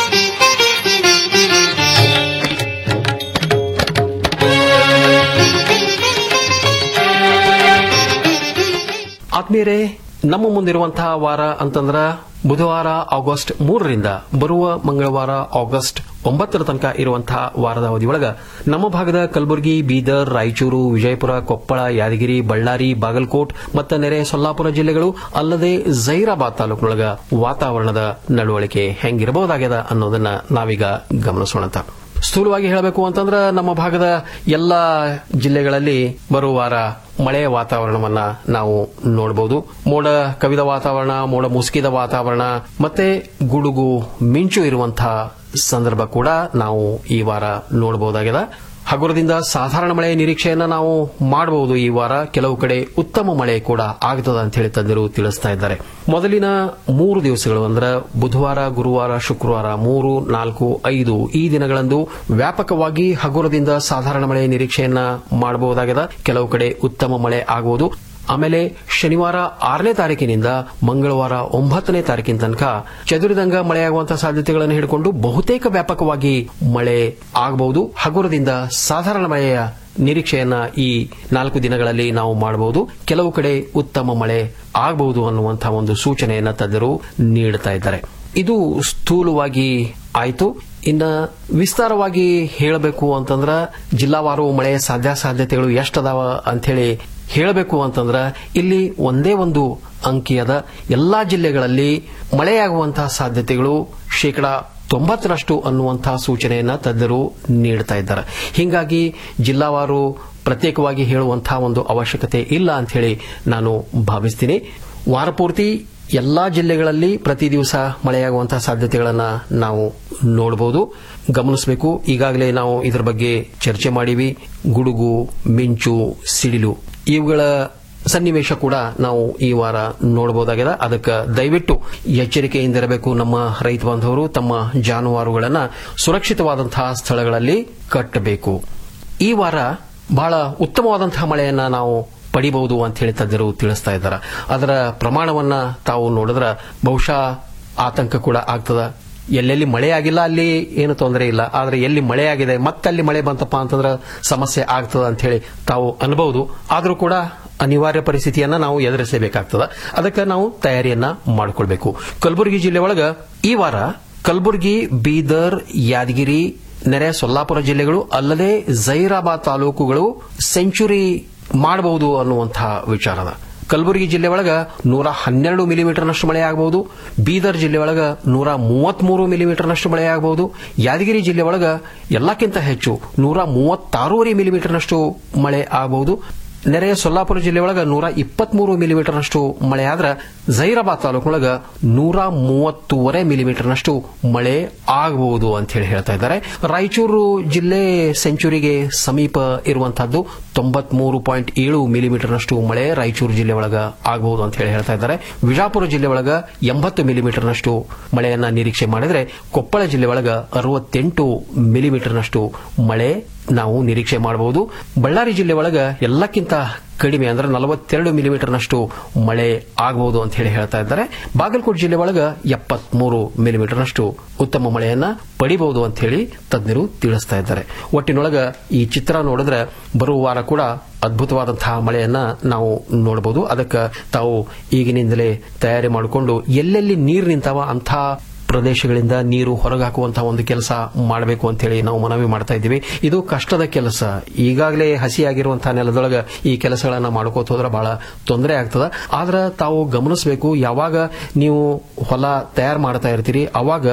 ಆತ್ಮೀಯರೇ ನಮ್ಮ ಮುಂದಿರುವಂತಹ ವಾರ ಅಂತಂದ್ರ ಬುಧವಾರ ಆಗಸ್ಟ್ ಮೂರರಿಂದ ಬರುವ ಮಂಗಳವಾರ ಆಗಸ್ಟ್ ಒಂಬತ್ತರ ತನಕ ಇರುವಂತಹ ವಾರದ ಅವಧಿಯೊಳಗ ನಮ್ಮ ಭಾಗದ ಕಲಬುರಗಿ ಬೀದರ್ ರಾಯಚೂರು ವಿಜಯಪುರ ಕೊಪ್ಪಳ ಯಾದಗಿರಿ ಬಳ್ಳಾರಿ ಬಾಗಲಕೋಟ್ ಮತ್ತು ನೆರೆ ಸೊಲ್ಲಾಪುರ ಜಿಲ್ಲೆಗಳು ಅಲ್ಲದೆ ಜೈರಾಬಾದ್ ತಾಲೂಕಿನೊಳಗ ವಾತಾವರಣದ ನಡವಳಿಕೆ ಹೆಂಗಿರಬಹುದಾಗ್ಯದ ಅನ್ನೋದನ್ನ ನಾವೀಗ ಗಮನಿಸೋಣಂತ ಸ್ಥೂಲವಾಗಿ ಹೇಳಬೇಕು ಅಂತಂದ್ರೆ ನಮ್ಮ ಭಾಗದ ಎಲ್ಲ ಜಿಲ್ಲೆಗಳಲ್ಲಿ ಬರುವ ವಾರ ಮಳೆಯ ವಾತಾವರಣವನ್ನ ನಾವು ನೋಡಬಹುದು ಮೋಡ ಕವಿದ ವಾತಾವರಣ ಮೋಡ ಮುಸುಕಿದ ವಾತಾವರಣ ಮತ್ತೆ ಗುಡುಗು ಮಿಂಚು ಇರುವಂತಹ ಸಂದರ್ಭ ಕೂಡ ನಾವು ಈ ವಾರ ನೋಡಬಹುದಾಗಿದೆ ಹಗುರದಿಂದ ಸಾಧಾರಣ ಮಳೆಯ ನಿರೀಕ್ಷೆಯನ್ನ ನಾವು ಮಾಡಬಹುದು ಈ ವಾರ ಕೆಲವು ಕಡೆ ಉತ್ತಮ ಮಳೆ ಕೂಡ ಆಗ್ತದ ಅಂತ ಹೇಳಿ ತಜ್ಞರು ತಿಳಿಸ್ತಾ ಇದ್ದಾರೆ ಮೊದಲಿನ ಮೂರು ದಿವಸಗಳು ಅಂದ್ರೆ ಬುಧವಾರ ಗುರುವಾರ ಶುಕ್ರವಾರ ಮೂರು ನಾಲ್ಕು ಐದು ಈ ದಿನಗಳಂದು ವ್ಯಾಪಕವಾಗಿ ಹಗುರದಿಂದ ಸಾಧಾರಣ ಮಳೆಯ ನಿರೀಕ್ಷೆಯನ್ನ ಮಾಡಬಹುದಾಗಿದೆ ಕೆಲವು ಕಡೆ ಉತ್ತಮ ಮಳೆ ಆಗಬಹುದು ಆಮೇಲೆ ಶನಿವಾರ ಆರನೇ ತಾರೀಕಿನಿಂದ ಮಂಗಳವಾರ ಒಂಬತ್ತನೇ ತಾರೀಕಿನ ತನಕ ಚದುರಿದಂಗ ಮಳೆಯಾಗುವಂತಹ ಸಾಧ್ಯತೆಗಳನ್ನು ಹಿಡಿಕೊಂಡು ಬಹುತೇಕ ವ್ಯಾಪಕವಾಗಿ ಮಳೆ ಆಗಬಹುದು ಹಗುರದಿಂದ ಸಾಧಾರಣ ಮಳೆಯ ನಿರೀಕ್ಷೆಯನ್ನ ಈ ನಾಲ್ಕು ದಿನಗಳಲ್ಲಿ ನಾವು ಮಾಡಬಹುದು ಕೆಲವು ಕಡೆ ಉತ್ತಮ ಮಳೆ ಆಗಬಹುದು ಅನ್ನುವಂತಹ ಒಂದು ಸೂಚನೆಯನ್ನ ತಜ್ಞರು ನೀಡುತ್ತಾ ಇದ್ದಾರೆ ಇದು ಸ್ಥೂಲವಾಗಿ ಆಯಿತು ಇನ್ನ ವಿಸ್ತಾರವಾಗಿ ಹೇಳಬೇಕು ಅಂತಂದ್ರ ಜಿಲ್ಲಾವಾರು ಮಳೆಯ ಸಾಧ್ಯಾಸಾಧ್ಯತೆಗಳು ಎಷ್ಟದಾವ ಅಂಥೇಳಿ ಹೇಳಬೇಕು ಅಂತಂದ್ರ ಇಲ್ಲಿ ಒಂದೇ ಒಂದು ಅಂಕಿಯದ ಎಲ್ಲಾ ಜಿಲ್ಲೆಗಳಲ್ಲಿ ಮಳೆಯಾಗುವಂತಹ ಸಾಧ್ಯತೆಗಳು ಶೇಕಡಾ ತೊಂಬತ್ತರಷ್ಟು ಅನ್ನುವಂತಹ ಸೂಚನೆಯನ್ನ ತಜ್ಞರು ನೀಡುತ್ತಾ ಇದ್ದಾರೆ ಹೀಗಾಗಿ ಜಿಲ್ಲಾವಾರು ಪ್ರತ್ಯೇಕವಾಗಿ ಹೇಳುವಂತಹ ಒಂದು ಅವಶ್ಯಕತೆ ಇಲ್ಲ ಅಂತ ಹೇಳಿ ನಾನು ಭಾವಿಸ್ತೀನಿ ವಾರಪೂರ್ತಿ ಎಲ್ಲಾ ಜಿಲ್ಲೆಗಳಲ್ಲಿ ಪ್ರತಿ ದಿವಸ ಮಳೆಯಾಗುವಂತಹ ಸಾಧ್ಯತೆಗಳನ್ನು ನಾವು ನೋಡಬಹುದು ಗಮನಿಸಬೇಕು ಈಗಾಗಲೇ ನಾವು ಇದರ ಬಗ್ಗೆ ಚರ್ಚೆ ಮಾಡಿವಿ ಗುಡುಗು ಮಿಂಚು ಸಿಡಿಲು ಇವುಗಳ ಸನ್ನಿವೇಶ ಕೂಡ ನಾವು ಈ ವಾರ ನೋಡಬಹುದಾಗಿದೆ ಅದಕ್ಕೆ ದಯವಿಟ್ಟು ಎಚ್ಚರಿಕೆಯಿಂದಿರಬೇಕು ನಮ್ಮ ರೈತ ಬಾಂಧವರು ತಮ್ಮ ಜಾನುವಾರುಗಳನ್ನು ಸುರಕ್ಷಿತವಾದಂತಹ ಸ್ಥಳಗಳಲ್ಲಿ ಕಟ್ಟಬೇಕು ಈ ವಾರ ಬಹಳ ಉತ್ತಮವಾದಂತಹ ಮಳೆಯನ್ನ ನಾವು ಪಡಿಬಹುದು ಅಂತ ಹೇಳಿ ತಜ್ಞರು ತಿಳಿಸ್ತಾ ಇದ್ದಾರೆ ಅದರ ಪ್ರಮಾಣವನ್ನ ತಾವು ನೋಡಿದ್ರೆ ಬಹುಶಃ ಆತಂಕ ಕೂಡ ಆಗ್ತದ ಎಲ್ಲೆಲ್ಲಿ ಮಳೆ ಆಗಿಲ್ಲ ಅಲ್ಲಿ ಏನು ತೊಂದರೆ ಇಲ್ಲ ಆದ್ರೆ ಎಲ್ಲಿ ಮಳೆ ಆಗಿದೆ ಮತ್ತೆ ಅಲ್ಲಿ ಮಳೆ ಬಂತಪ್ಪ ಅಂತಂದ್ರೆ ಸಮಸ್ಯೆ ಆಗ್ತದ ಅಂತ ಹೇಳಿ ತಾವು ಅನ್ಬಹುದು ಆದ್ರೂ ಕೂಡ ಅನಿವಾರ್ಯ ಪರಿಸ್ಥಿತಿಯನ್ನ ನಾವು ಎದುರಿಸಬೇಕಾಗ್ತದ ಅದಕ್ಕೆ ನಾವು ತಯಾರಿಯನ್ನ ಮಾಡಿಕೊಳ್ಬೇಕು ಕಲಬುರಗಿ ಜಿಲ್ಲೆ ಒಳಗ ಈ ವಾರ ಕಲಬುರಗಿ ಬೀದರ್ ಯಾದಗಿರಿ ನೆರೆ ಸೊಲ್ಲಾಪುರ ಜಿಲ್ಲೆಗಳು ಅಲ್ಲದೆ ಜೈರಾಬಾದ್ ತಾಲೂಕುಗಳು ಸೆಂಚುರಿ ಮಾಡಬಹುದು ಅನ್ನುವಂತಹ ವಿಚಾರದ ಕಲಬುರಗಿ ಜಿಲ್ಲೆ ಒಳಗ ನೂರ ಹನ್ನೆರಡು ಮಿಲಿಮೀಟರ್ನಷ್ಟು ಮಳೆ ಆಗಬಹುದು ಬೀದರ್ ಜಿಲ್ಲೆ ಒಳಗ ನೂರ ಮೂವತ್ಮೂರು ಮಿಲಿಮೀಟರ್ನಷ್ಟು ಮಳೆ ಆಗಬಹುದು ಯಾದಗಿರಿ ಜಿಲ್ಲೆ ಒಳಗ ಎಲ್ಲಕ್ಕಿಂತ ಹೆಚ್ಚು ನೂರ ಮೂವತ್ತಾರೂವರೆ ಮಿಲಿಮೀಟರ್ನಷ್ಟು ಮಳೆ ಆಗಬಹುದು ನೆರೆಯ ಸೊಲ್ಲಾಪುರ ಜಿಲ್ಲೆ ಒಳಗ ನೂರ ಇಪ್ಪತ್ಮೂರು ಮಿಲಿಮೀಟರ್ನಷ್ಟು ಮಳೆ ಆದ್ರೆ ಜೈರಾಬಾದ್ ತಾಲೂಕಿನೊಳಗ ನೂರ ಮೂವತ್ತೂವರೆ ಮಿಲಿಮೀಟರ್ನಷ್ಟು ಮಳೆ ಆಗಬಹುದು ಅಂತ ಹೇಳಿ ಹೇಳ್ತಾ ಇದ್ದಾರೆ ರಾಯಚೂರು ಜಿಲ್ಲೆ ಸೆಂಚುರಿಗೆ ಸಮೀಪ ಇರುವಂತಹದ್ದು ತೊಂಬತ್ಮೂರು ಪಾಯಿಂಟ್ ಏಳು ಮಿಲಿಮೀಟರ್ನಷ್ಟು ಮಳೆ ರಾಯಚೂರು ಜಿಲ್ಲೆ ಒಳಗ ಆಗಬಹುದು ಅಂತ ಹೇಳಿ ಹೇಳ್ತಾ ಇದ್ದಾರೆ ವಿಜಾಪುರ ಜಿಲ್ಲೆ ಒಳಗ ಎಂಬತ್ತು ಮಿಲಿಮೀಟರ್ನಷ್ಟು ಮಳೆಯನ್ನ ನಿರೀಕ್ಷೆ ಮಾಡಿದ್ರೆ ಕೊಪ್ಪಳ ಜಿಲ್ಲೆ ಒಳಗ ಅರವತ್ತೆಂಟು ಮಿಲಿಮೀಟರ್ನಷ್ಟು ಮಳೆ ನಾವು ನಿರೀಕ್ಷೆ ಮಾಡಬಹುದು ಬಳ್ಳಾರಿ ಜಿಲ್ಲೆ ಒಳಗ ಎಲ್ಲಕ್ಕಿಂತ ಕಡಿಮೆ ಅಂದ್ರೆ ನಲವತ್ತೆರಡು ಮಿಲಿಮೀಟರ್ನಷ್ಟು ಮಳೆ ಆಗಬಹುದು ಅಂತ ಹೇಳಿ ಹೇಳ್ತಾ ಇದ್ದಾರೆ ಬಾಗಲಕೋಟೆ ಜಿಲ್ಲೆ ಒಳಗ ಎಪ್ಪತ್ಮೂರು ಮಿಲಿಮೀಟರ್ನಷ್ಟು ಉತ್ತಮ ಮಳೆಯನ್ನ ಪಡಿಬಹುದು ಅಂತ ಹೇಳಿ ತಜ್ಞರು ತಿಳಿಸ್ತಾ ಇದ್ದಾರೆ ಒಟ್ಟಿನೊಳಗ ಈ ಚಿತ್ರ ನೋಡಿದ್ರೆ ಬರುವ ವಾರ ಕೂಡ ಅದ್ಭುತವಾದಂತಹ ಮಳೆಯನ್ನ ನಾವು ನೋಡಬಹುದು ಅದಕ್ಕೆ ತಾವು ಈಗಿನಿಂದಲೇ ತಯಾರಿ ಮಾಡಿಕೊಂಡು ಎಲ್ಲೆಲ್ಲಿ ನೀರು ನಿಂತಾವ ಅಂಥ ಪ್ರದೇಶಗಳಿಂದ ನೀರು ಹೊರಗಾಕುವಂತಹ ಒಂದು ಕೆಲಸ ಮಾಡಬೇಕು ಅಂತ ಹೇಳಿ ನಾವು ಮನವಿ ಮಾಡ್ತಾ ಇದ್ದೀವಿ ಇದು ಕಷ್ಟದ ಕೆಲಸ ಈಗಾಗಲೇ ಹಸಿಯಾಗಿರುವಂತಹ ನೆಲದೊಳಗ ಈ ಕೆಲಸಗಳನ್ನ ಮಾಡ್ಕೋತ ಹೋದ್ರೆ ಬಹಳ ತೊಂದರೆ ಆಗ್ತದ ಆದ್ರೆ ತಾವು ಗಮನಿಸಬೇಕು ಯಾವಾಗ ನೀವು ಹೊಲ ತಯಾರು ಮಾಡ್ತಾ ಇರ್ತೀರಿ ಅವಾಗ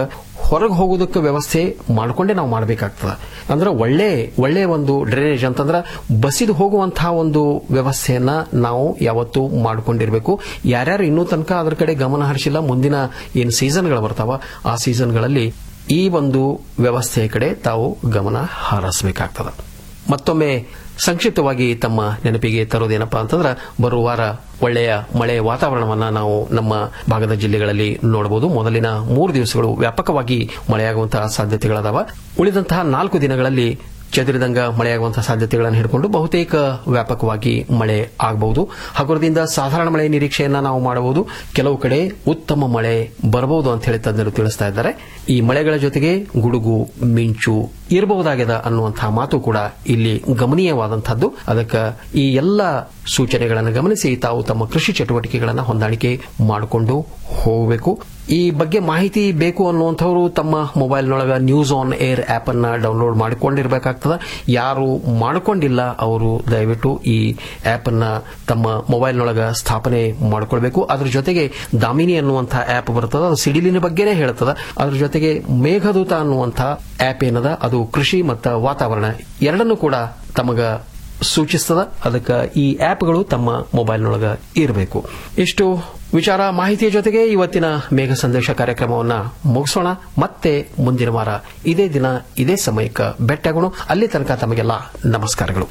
ಹೊರಗೆ ಹೋಗೋದಕ್ಕೆ ವ್ಯವಸ್ಥೆ ಮಾಡ್ಕೊಂಡೇ ನಾವು ಮಾಡಬೇಕಾಗ್ತದ ಅಂದ್ರೆ ಒಳ್ಳೆ ಒಳ್ಳೆ ಒಂದು ಡ್ರೈನೇಜ್ ಅಂತಂದ್ರೆ ಬಸಿದು ಹೋಗುವಂತಹ ಒಂದು ವ್ಯವಸ್ಥೆಯನ್ನ ನಾವು ಯಾವತ್ತೂ ಮಾಡ್ಕೊಂಡಿರ್ಬೇಕು ಯಾರ್ಯಾರು ಇನ್ನೂ ತನಕ ಅದ್ರ ಕಡೆ ಗಮನ ಹರಿಸಿಲ್ಲ ಮುಂದಿನ ಏನು ಸೀಸನ್ಗಳು ಬರ್ತಾವ ಆ ಸೀಸನ್ಗಳಲ್ಲಿ ಈ ಒಂದು ವ್ಯವಸ್ಥೆಯ ಕಡೆ ತಾವು ಗಮನ ಹರಿಸಬೇಕಾಗ್ತದ ಮತ್ತೊಮ್ಮೆ ಸಂಕ್ಷಿಪ್ತವಾಗಿ ತಮ್ಮ ನೆನಪಿಗೆ ತರೋದೇನಪ್ಪಾ ಅಂತಂದ್ರೆ ಬರುವ ವಾರ ಒಳ್ಳೆಯ ಮಳೆ ವಾತಾವರಣವನ್ನ ನಾವು ನಮ್ಮ ಭಾಗದ ಜಿಲ್ಲೆಗಳಲ್ಲಿ ನೋಡಬಹುದು ಮೊದಲಿನ ಮೂರು ದಿವಸಗಳು ವ್ಯಾಪಕವಾಗಿ ಮಳೆಯಾಗುವಂತಹ ಸಾಧ್ಯತೆಗಳದಾವ ಉಳಿದಂತಹ ನಾಲ್ಕು ದಿನಗಳಲ್ಲಿ ಚದುರಿದಂಗ ಮಳೆಯಾಗುವಂತಹ ಸಾಧ್ಯತೆಗಳನ್ನು ಹಿಡ್ಕೊಂಡು ಬಹುತೇಕ ವ್ಯಾಪಕವಾಗಿ ಮಳೆ ಆಗಬಹುದು ಹಗುರದಿಂದ ಸಾಧಾರಣ ಮಳೆ ನಿರೀಕ್ಷೆಯನ್ನ ನಾವು ಮಾಡಬಹುದು ಕೆಲವು ಕಡೆ ಉತ್ತಮ ಮಳೆ ಬರಬಹುದು ಅಂತ ಹೇಳಿ ತಜ್ಞರು ತಿಳಿಸ್ತಾ ಇದ್ದಾರೆ ಈ ಮಳೆಗಳ ಜೊತೆಗೆ ಗುಡುಗು ಮಿಂಚು ಇರಬಹುದಾಗಿದೆ ಅನ್ನುವಂತಹ ಮಾತು ಕೂಡ ಇಲ್ಲಿ ಗಮನೀಯವಾದಂತಹದ್ದು ಅದಕ್ಕೆ ಈ ಎಲ್ಲ ಸೂಚನೆಗಳನ್ನು ಗಮನಿಸಿ ತಾವು ತಮ್ಮ ಕೃಷಿ ಚಟುವಟಿಕೆಗಳನ್ನು ಹೊಂದಾಣಿಕೆ ಮಾಡಿಕೊಂಡು ಹೋಗಬೇಕು ಈ ಬಗ್ಗೆ ಮಾಹಿತಿ ಬೇಕು ಅನ್ನುವಂಥವ್ರು ತಮ್ಮ ಮೊಬೈಲ್ನೊಳಗ ನ್ಯೂಸ್ ಆನ್ ಏರ್ ಆಪ್ ಅನ್ನ ಡೌನ್ಲೋಡ್ ಮಾಡಿಕೊಂಡಿರ್ಬೇಕಾಗ್ತದ ಯಾರು ಮಾಡಿಕೊಂಡಿಲ್ಲ ಅವರು ದಯವಿಟ್ಟು ಈ ಆಪ್ ಅನ್ನ ತಮ್ಮ ಮೊಬೈಲ್ನೊಳಗ ಸ್ಥಾಪನೆ ಮಾಡಿಕೊಳ್ಬೇಕು ಅದ್ರ ಜೊತೆಗೆ ದಾಮಿನಿ ಅನ್ನುವಂತಹ ಆಪ್ ಬರ್ತದ ಅದು ಸಿಡಿಲಿನ ಬಗ್ಗೆನೇ ಹೇಳ್ತದ ಅದ್ರ ಜೊತೆಗೆ ಮೇಘದೂತ ಅನ್ನುವಂತಹ ಆಪ್ ಏನದ ಅದು ಕೃಷಿ ಮತ್ತು ವಾತಾವರಣ ಎರಡನ್ನೂ ಕೂಡ ತಮಗ ಸೂಚಿಸ್ತದ ಅದಕ್ಕೆ ಈ ಆಪ್ಗಳು ತಮ್ಮ ಮೊಬೈಲ್ನೊಳಗ ಇರಬೇಕು ಇಷ್ಟು ವಿಚಾರ ಮಾಹಿತಿಯ ಜೊತೆಗೆ ಇವತ್ತಿನ ಮೇಘ ಸಂದೇಶ ಕಾರ್ಯಕ್ರಮವನ್ನ ಮುಗಿಸೋಣ ಮತ್ತೆ ಮುಂದಿನ ವಾರ ಇದೇ ದಿನ ಇದೇ ಸಮಯಕ್ಕೆ ಭೇಟಿಯಾಗೋಣ ಅಲ್ಲಿ ತನಕ ತಮಗೆಲ್ಲ ನಮಸ್ಕಾರಗಳು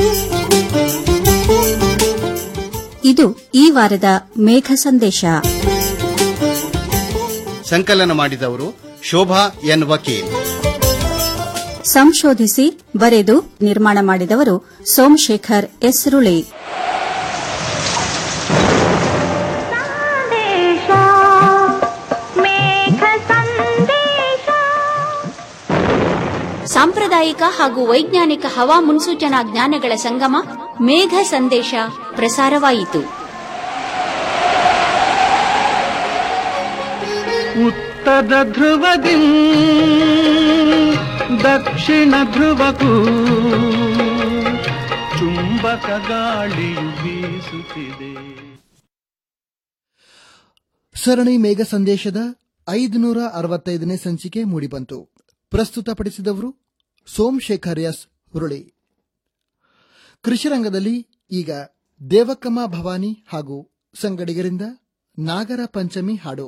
ಇದು ಈ ವಾರದ ಮೇಘ ಸಂದೇಶ ಸಂಕಲನ ಮಾಡಿದವರು ಶೋಭಾ ಎನ್ ವಕೀಲ್ ಸಂಶೋಧಿಸಿ ಬರೆದು ನಿರ್ಮಾಣ ಮಾಡಿದವರು ಸೋಮಶೇಖರ್ ಎಸ್ರುಳಿ ಸಾಂಪ್ರದಾಯಿಕ ಹಾಗೂ ವೈಜ್ಞಾನಿಕ ಹವಾ ಮುನ್ಸೂಚನಾ ಜ್ಞಾನಗಳ ಸಂಗಮ ಮೇಘ ಸಂದೇಶ ಪ್ರಸಾರವಾಯಿತು ಉತ್ತರ ಧ್ರುವದಿ ದಕ್ಷಿಣ ಧ್ರುವಕ್ಕೂ ಚುಂಬಕ ಗಾಳಿಯು ಬೀಸುತ್ತಿದೆ ಸರಣಿ ಮೇಘ ಸಂದೇಶದ ಐದುನೂರ ಅರವತ್ತೈದನೇ ಸಂಚಿಕೆ ಮೂಡಿಬಂತು ಪ್ರಸ್ತುತಪಡಿಸಿದವರು ಸೋಮಶೇಖರ್ ಎಸ್ ಹುರುಳಿ ಕೃಷಿರಂಗದಲ್ಲಿ ಈಗ ದೇವಕ್ಕಮ್ಮ ಭವಾನಿ ಹಾಗೂ ಸಂಗಡಿಗರಿಂದ ನಾಗರ ಪಂಚಮಿ ಹಾಡು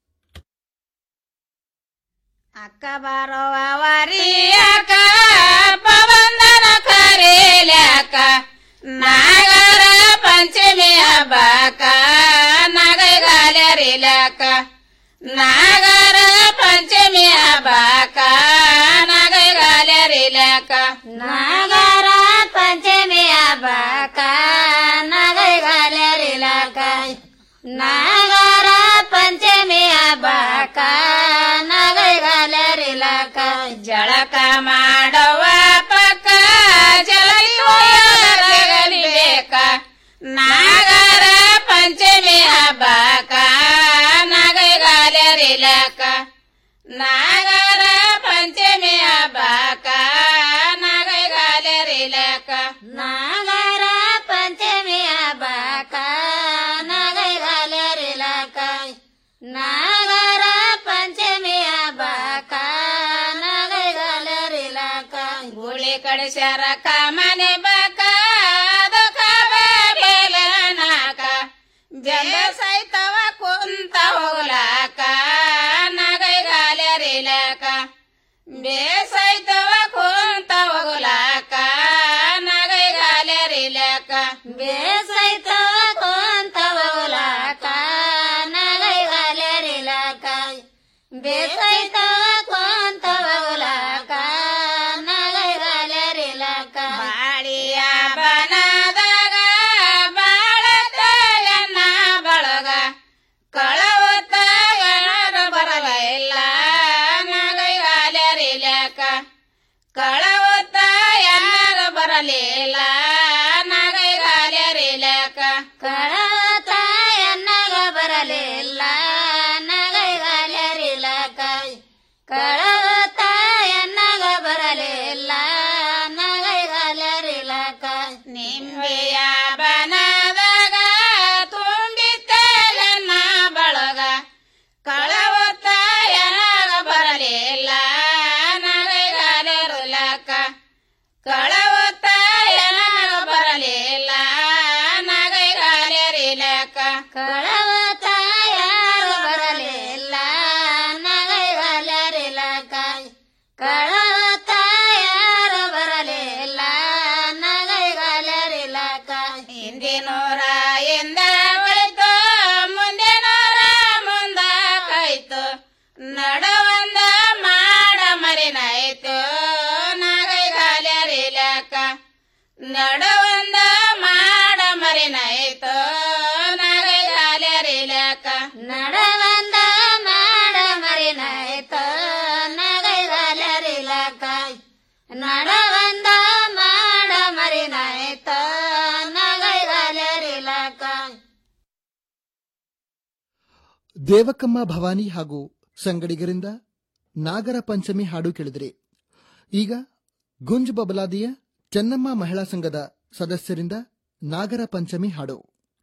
ಅಕ್ಕ ಬರೋವರಿಯಕ ಪವಂದನ ಕರೇಲ್ಯಾಕ ನಾಗರ ಪಂಚಮಿ ಹಬ್ಬಕ ನಗೈಗಾಲರಿಲಕ ನಾಗರ ಪಂಚಮಿ ಹಬ್ಬಕ ನಗೈಗಾಲರಿಲಕ ನಾಗರ ಪಂಚಮಿ ಹಬ್ಬಕ ನಗೈಗಾಲರಿಲಕ ನಾಗರ ಪಂಚಮಿ ಹಬ್ಬಕ ನಗೈಗಾಲರಿಲಕ ಜಳಕ ಮಾಡುವ ಪಕ್ಕ ಜಲಗಲಿಬೇಕ ನಾಗರ ಪಂಚಮಿ ಹಬ್ಬಕ ನಗೈಗಾಲರಿಲಕ ನಾಗರ ಪಂಚಮಿ ಹಬ್ಬಕ ನಗೈಗಾಲರಿಲಕ ನಾಗರ ಪಂಚಮಿ ಹಬ್ಬಕ ನಗೈಗಾಲರಿಲಕ ನಾಗರ ಪಂಚಮಿ ಹಬ್ಬಕ ನಗೈಗಾಲರಿಲಕ ಗುಳಿ ಕಡಿಸ್ಯಾರ ಕಾಮನೆ ಬಕ ಬೇಲನಾಕ ಜಲ ಸೈತವ ಕುಂತ ಹೋಗ್ಲಾಕ ನಗೈಗಾಲರಿಲಕ ಬೇಸೈತವ ಕುಂತ ಹೋಗ್ಲಾಕ ನಗೈಗಾಲರಿಲಕ ಬೇಸೈತವ ಕುಂತ ಹೋಗ್ಲಾಕ ನಗೈಗಾಲರಿಲಕ ಬೇಸೈತವ ಕುಂತ ಹೋಗ್ಲಾಕ ನಗೈಗಾಲರಿಲಕ ಬಾಳಿಯ ಬನದಾಗ ಬಾಳತಯನ ಬಳಗ ಕಳವತ್ತ ಯಾರು ಬರಲ ಇಲ್ಲ ನಗೈಗಾಲರಿಲಕ ಕಳವತ್ತ ಯಾರು ಬರಲಿಲ್ಲ ನಗೈಗಾಲರಿಲಕ ಕಳವತ್ತ ಎನ್ನಗ ಬರಲಿಲ್ಲ ನಗೈಗಾಲರಿಲಕ ಕಳವತ್ತ ಎನ್ನಗ ಬರಲಿಲ್ಲ ನಗೈಗಾಲರಿಲಕ ನಿಂಬೆಯ ಬನದಾಗ ತುಂಬಿತ್ತಲ್ಲ ಬಳಗ ಕಳವತ್ತ ಎನ್ನಗ ಬರಲಿಲ್ಲ ನೂರ ಎಂದ ಉಳಿತು ಮುಂದೆ ನೂರ ಮುಂದ ಕೈತು ನಡುವಂದ ಮಾಡ ಮರಿನಾಯ್ತು ನಾಗೈಗಾಲ್ಯರಿಲಕ ನಡುವಂದ ಮಾಡ ಮರಿನಾಯ್ತು ನಾಗೈಗಾಲ್ಯರಿಲಕ ನಡವಂದ ಮಾಡ ಮರಿನಾಯ್ತು ನಾಗೈಗಾಲ್ಯರಿಲಕ ನಡವಂದ ಮಾಡ ಮರಿನಾಯ್ತ ನಗೈಗಾಲರಿಲಕ ದೇವಕಮ್ಮ ಭವಾನಿ ಹಾಗೂ ಸಂಗಡಿಗರಿಂದ ನಾಗರ ಪಂಚಮಿ ಹಾಡು ಕೇಳಿದ್ರಿ ಈಗ ಗುಂಜ್ ಬಬಲಾದಿಯ ಚೆನ್ನಮ್ಮ ಮಹಿಳಾ ಸಂಘದ ಸದಸ್ಯರಿಂದ ನಾಗರ ಪಂಚಮಿ ಹಾಡು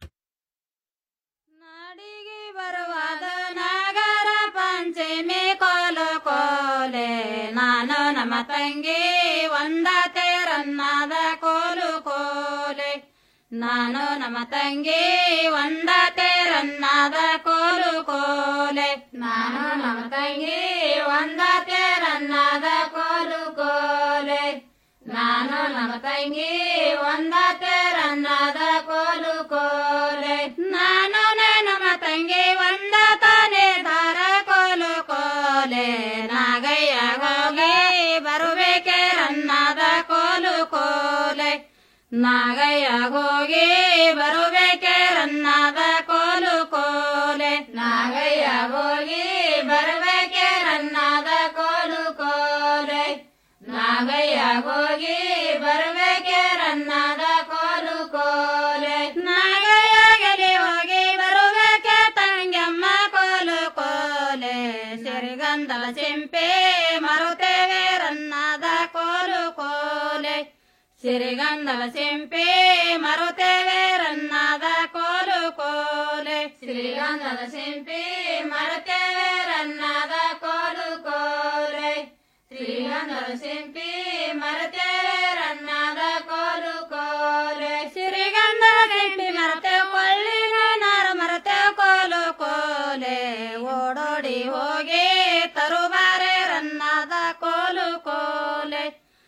ಬರುವಾದ ನಾಗರ ಪಂಚಮಿ ಕೋಲು ಕೋಲೆ ನಾನು ನಮ್ಮ ತಂಗಿ ಒಂದ ತೇರನ್ನಾದ ಕೋಲು ಕೋಲೆ ನಾನು ನಮ್ಮ ತಂಗಿ ಒಂದ ತೇರನ್ನಾದ ಕೋಲು ಕೋಲೆ ನಾನು ನಮ್ಮ ತಂಗಿ ಒಂದ ತೇರನ್ನಾದ ಕೋಲು ಕೋಲೆ ನಾನು ನಮ್ಮ ತಂಗಿ ಒಂದ ತೇರನ್ನಾದ ಕೋಲು ಕೋಲೆ ನಾನು ನಮ್ಮ ತಂಗಿ ಒಂದ ತಾನೆ ದಾರ ಕೋಲು ಕೋಲೆ ನಾಗಯ್ಯ ಹೋಗಿ ಬರುಬೇಕೆ ರನ್ನಾದ ಕೋಲು ಕೋಲೆ ನಾಗಯ್ಯ ಹೋಗಿ ಬರುಬೇಕೆ ರನ್ನಾದ ಕೋಲು ಕೋಲೆ ನಾಗಯ್ಯ ಹೋಗಿ ಬರಬೇಕೆ ರನ್ನಾದ ಕೋಲು ಕೋಲೆ ನಾಗಯ್ಯ ಹೋಗಿ ಬರಬೇಕೆ ರನ್ನಾದ ಕೋಲು ಕೋಲೆ ನಾಗಯ್ಯ ಗೆಲಿ ಹೋಗಿ ಬರುಬೇಕೆ ತಂಗಮ್ಮ ಕೋಲು ಕೋಲೆ ಸಿರಿಗಂಧಲ ಚೆಂಪೆ ಮರುತೇವೆ ರನ್ನಾದ ಕೋಲು ಕೋಲೆ ಸಿರಿಗಂಧಲ ಚೆಂಪೆ ಮರುತೇವೆ ರನ್ನಾದ ಕೋಲು ಕೋಲೆ ಸಿರಿಗಂಧದ ಚೆಂಪೆ ಮರುತೇವೆ ರನ್ನಾದ ಕೋಲು ಕೋಲೆ ಶ್ರೀಗಂಧದ ಸಿಂಪಿ ಮರತೇವೆ ರನ್ನಾದ ಕೋಲು ಕೋಲೆ ಸಿರಿಗಂಧದ ಸಿಂಪಿ ಮರತೆ ಕೊಳ್ಳಿನ ನಾರ ಮರತೆ ಕೋಲು ಕೋಲೆ ಓಡೋಡಿ ಹೋಗಿ ತರುಬಾರೆ ರನ್ನಾದ ಕೋಲು ಕೋಲೆ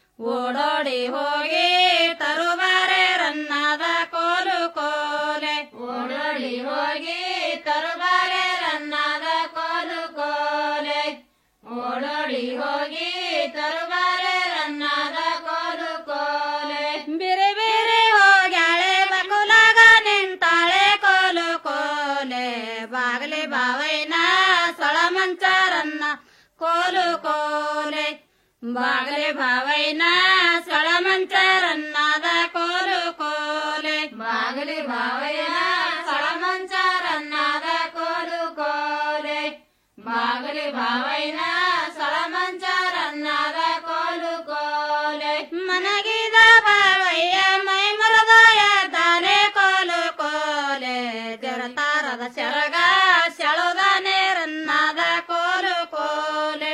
ಓಡೋಡಿ ಹೋಗಿ ತರುಬಾರೆ ರನ್ನಾದ ಕೋಲು ಕೋಲೆ ಓಡೋಡಿ ಹೋಗಿ ತರುಬಾರೆ ರನ್ನಾದ ಕೋಲು ಕೋಲೆ ಓಡೋಡಿ ಹೋಗಿ ತರುಬಾರೆ ರನ್ನಾದ ಕೋಲು ಕೋಲೆ ಬಿರಿ ಬಿರಿ ಹೋಗ್ಯಾಳೆ ಬಕುಲಾಗ ನಿಂತಾಳೆ ಕೋಲು ಕೋಲೆ ಬಾಗಲಿ ಬಾವೈನ ಸೊಳ ಮಂಚಾರನ್ನ ಕೋಲು ಕೋಲೆ ಬಾಗಲಿ ಬಾವೈನ ಸೊಳ ಮಂಚಾರನ್ನಾದ ಕೋಲು ಕೋಲೆ ಬಾಗಲಿ ಬಾವೈನ ಸೊಳ ಮಂಚಾರನ್ನಾದ ಕೋಲು ಕೋಲೆ ಬಾಗಲಿ ಬಾವೈನ ಸಳಮಂಚಾರನ್ನಾದ ಕೋಲು ಕೋಲೆ ಮನಗಿದ ಬಾವಯ್ಯ ಮೈ ಮರದಾಯ ತಾನೆ ಕೋಲು ಕೋಲೆ ಜರತಾರದ ಸೆರಗ ಸೆಳದಾನೆ ರನ್ನಾದ ಕೋಲು ಕೋಲೆ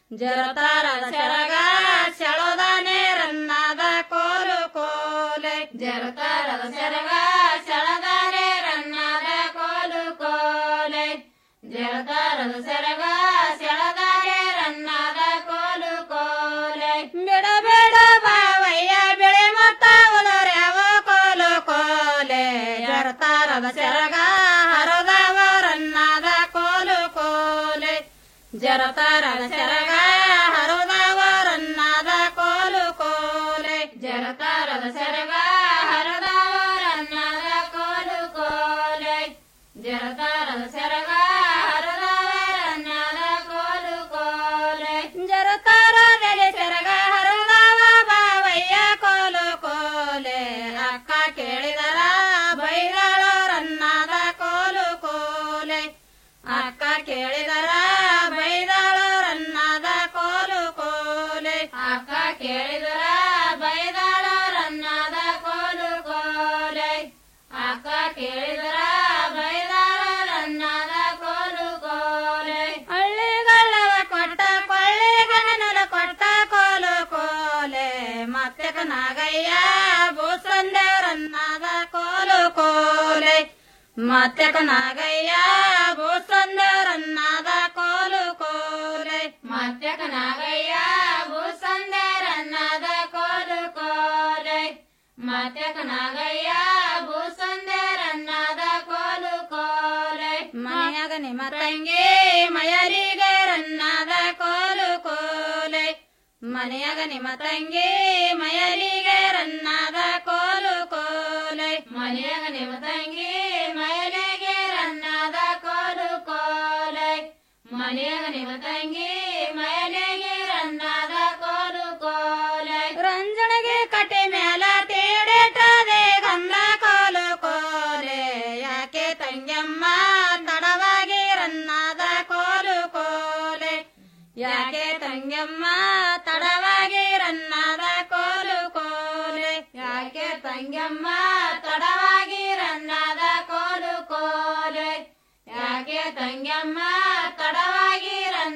ಜರತಾರದ ಸೆರಗ ಸೆಳದಾನೆ ರನ್ನಾದ ಕೋಲು ಕೋಲೆ ಜರತಾರದ ಸೆರಗ ಸೆಳದಾನೆ ರನ್ನಾದ ಕೋಲು ಕೋಲೆ ಜರತಾರದ ಸೆರಗ ಸೆಳದಾರೆ ರನ್ನಾದ ಕೋಲು ಕೋಲೆ ಬಿಡ ಬೇಡ ಬಾವಯ್ಯ ಬೆಳೆ ಮತ್ತ ಉದರ್ಯಾವ ಕೋಲು ಕೋಲೆ ಜರತಾರದ ಸೆರಗ ಹರದವ ರನ್ನಾದ ಕೋಲು ಕೋಲೆ ಜರತಾರದ ಸೆರಗ ಹರದವ ರನ್ನಾದ ಕೋಲು ಕೋಲೆ ಜರತಾರದ ಸೆರಗ ಹರದವ ರನ್ನಾದ ಕೋಲು ಕೋಲೆ ಜರತಾರದ ಸೆರಗ ಹರದವರನ್ನಾದ ಕೋಲು ಕೋಲೆ ಜರತಾರದಲ್ಲಿ ಸೆರಗ ಹರದವ ಬಾವಯ್ಯ ಕೋಲು ಕೋಲೆ ಅಕ್ಕ ಕೇಳಿದರ ಬೈದಾಳೋರನ್ನಾದ ಕೋಲು ಕೋಲೆ ಅಕ್ಕ ಕೇಳಿದರ ಬೈದಾಳೋರನ್ನಾದ ಕೋಲು ಕೋಲೆ ಅಕ್ಕ ಕೇಳಿದರ ಬೈದಾಳೋರನ್ನಾದ ಕೋಲು ಕೋಲೆ ಅಕ್ಕ ಕೇಳಿದರ ಬೈದಾಳೋರನ್ನಾದ ಕೋಲು ಕೋಲೆ ಹಳ್ಳಿಗಳ್ಳವ ಕೊಟ್ಟ ಕೊಳ್ಳಿಗನಲ ಕೊಟ್ಟ ಕೋಲು ಕೋಲೆ ಮತ್ತೆ ನಾಗಯ್ಯ ಭೂಸಂದೇವರನ್ನಾದ ಕೋಲು ಕೋಲೆ ಮತ್ತೆ ನಾಗಯ್ಯ ಭೂಸಂದೇವರನ್ನಾದ ಕೋಲು ಕೋಲೆ ಮತ್ತೆ ನಾಗಯ್ಯ ಭೂಸಂದೇವರನ್ನಾದ ಕೋಲು ಕೋಲೆ ಮತ್ತೆ ನಾಗಯ್ಯ ಭೂಸಂದ ನಿಮ್ಮ ತಂಗಿ ಮಯಲಿಗೆ ರನ್ನಾದ ಕೋಲು ಕೋಲೆ ಮನೆಯಾಗ ನಿಮ್ಮ ತಂಗಿ ಮಯಲಿಗೆ ರನ್ನಾದ ಕೋಲು ಕೋಲೆ ಮನೆಯಾಗ ನಿಮ್ಮ ತಂಗಿ ಮಯಲಿಗೆ ರನ್ನಾದ ಕೋಲು ಕೋಲೆ ಮನೆಯಾಗ ನಿಮ್ಮ ತಂಗಿ ಮಯಲಿಗೆ ರನ್ನಾದ ಕೋಲು ಕೋಲೆ ರಂಜಣಿಗೆ ಕಟ್ಟೆ ಮ್ಯಾಲ ತೇಡೆಟದೆ ಗಂಧ ಕೋಲು ಕೋಲೆ ಯಾಕೆ ತಂಗಮ್ಮ ತಡವಾಗಿ ರನ್ನಾದ ಕೋಲು ಕೋಲೆ ಯಾಕೆ ತಂಗಮ್ಮ ತಡವಾಗಿ ರನ್ನಾದ ಕೋಲು ಕೋಲೆ ಯಾಕೆ ತಂಗಮ್ಮ ತಡವಾಗಿ ರನ್ನಾದ ಕೋಲು ಕೋಲೆ ಯಾಕೆ ತಂಗಮ್ಮ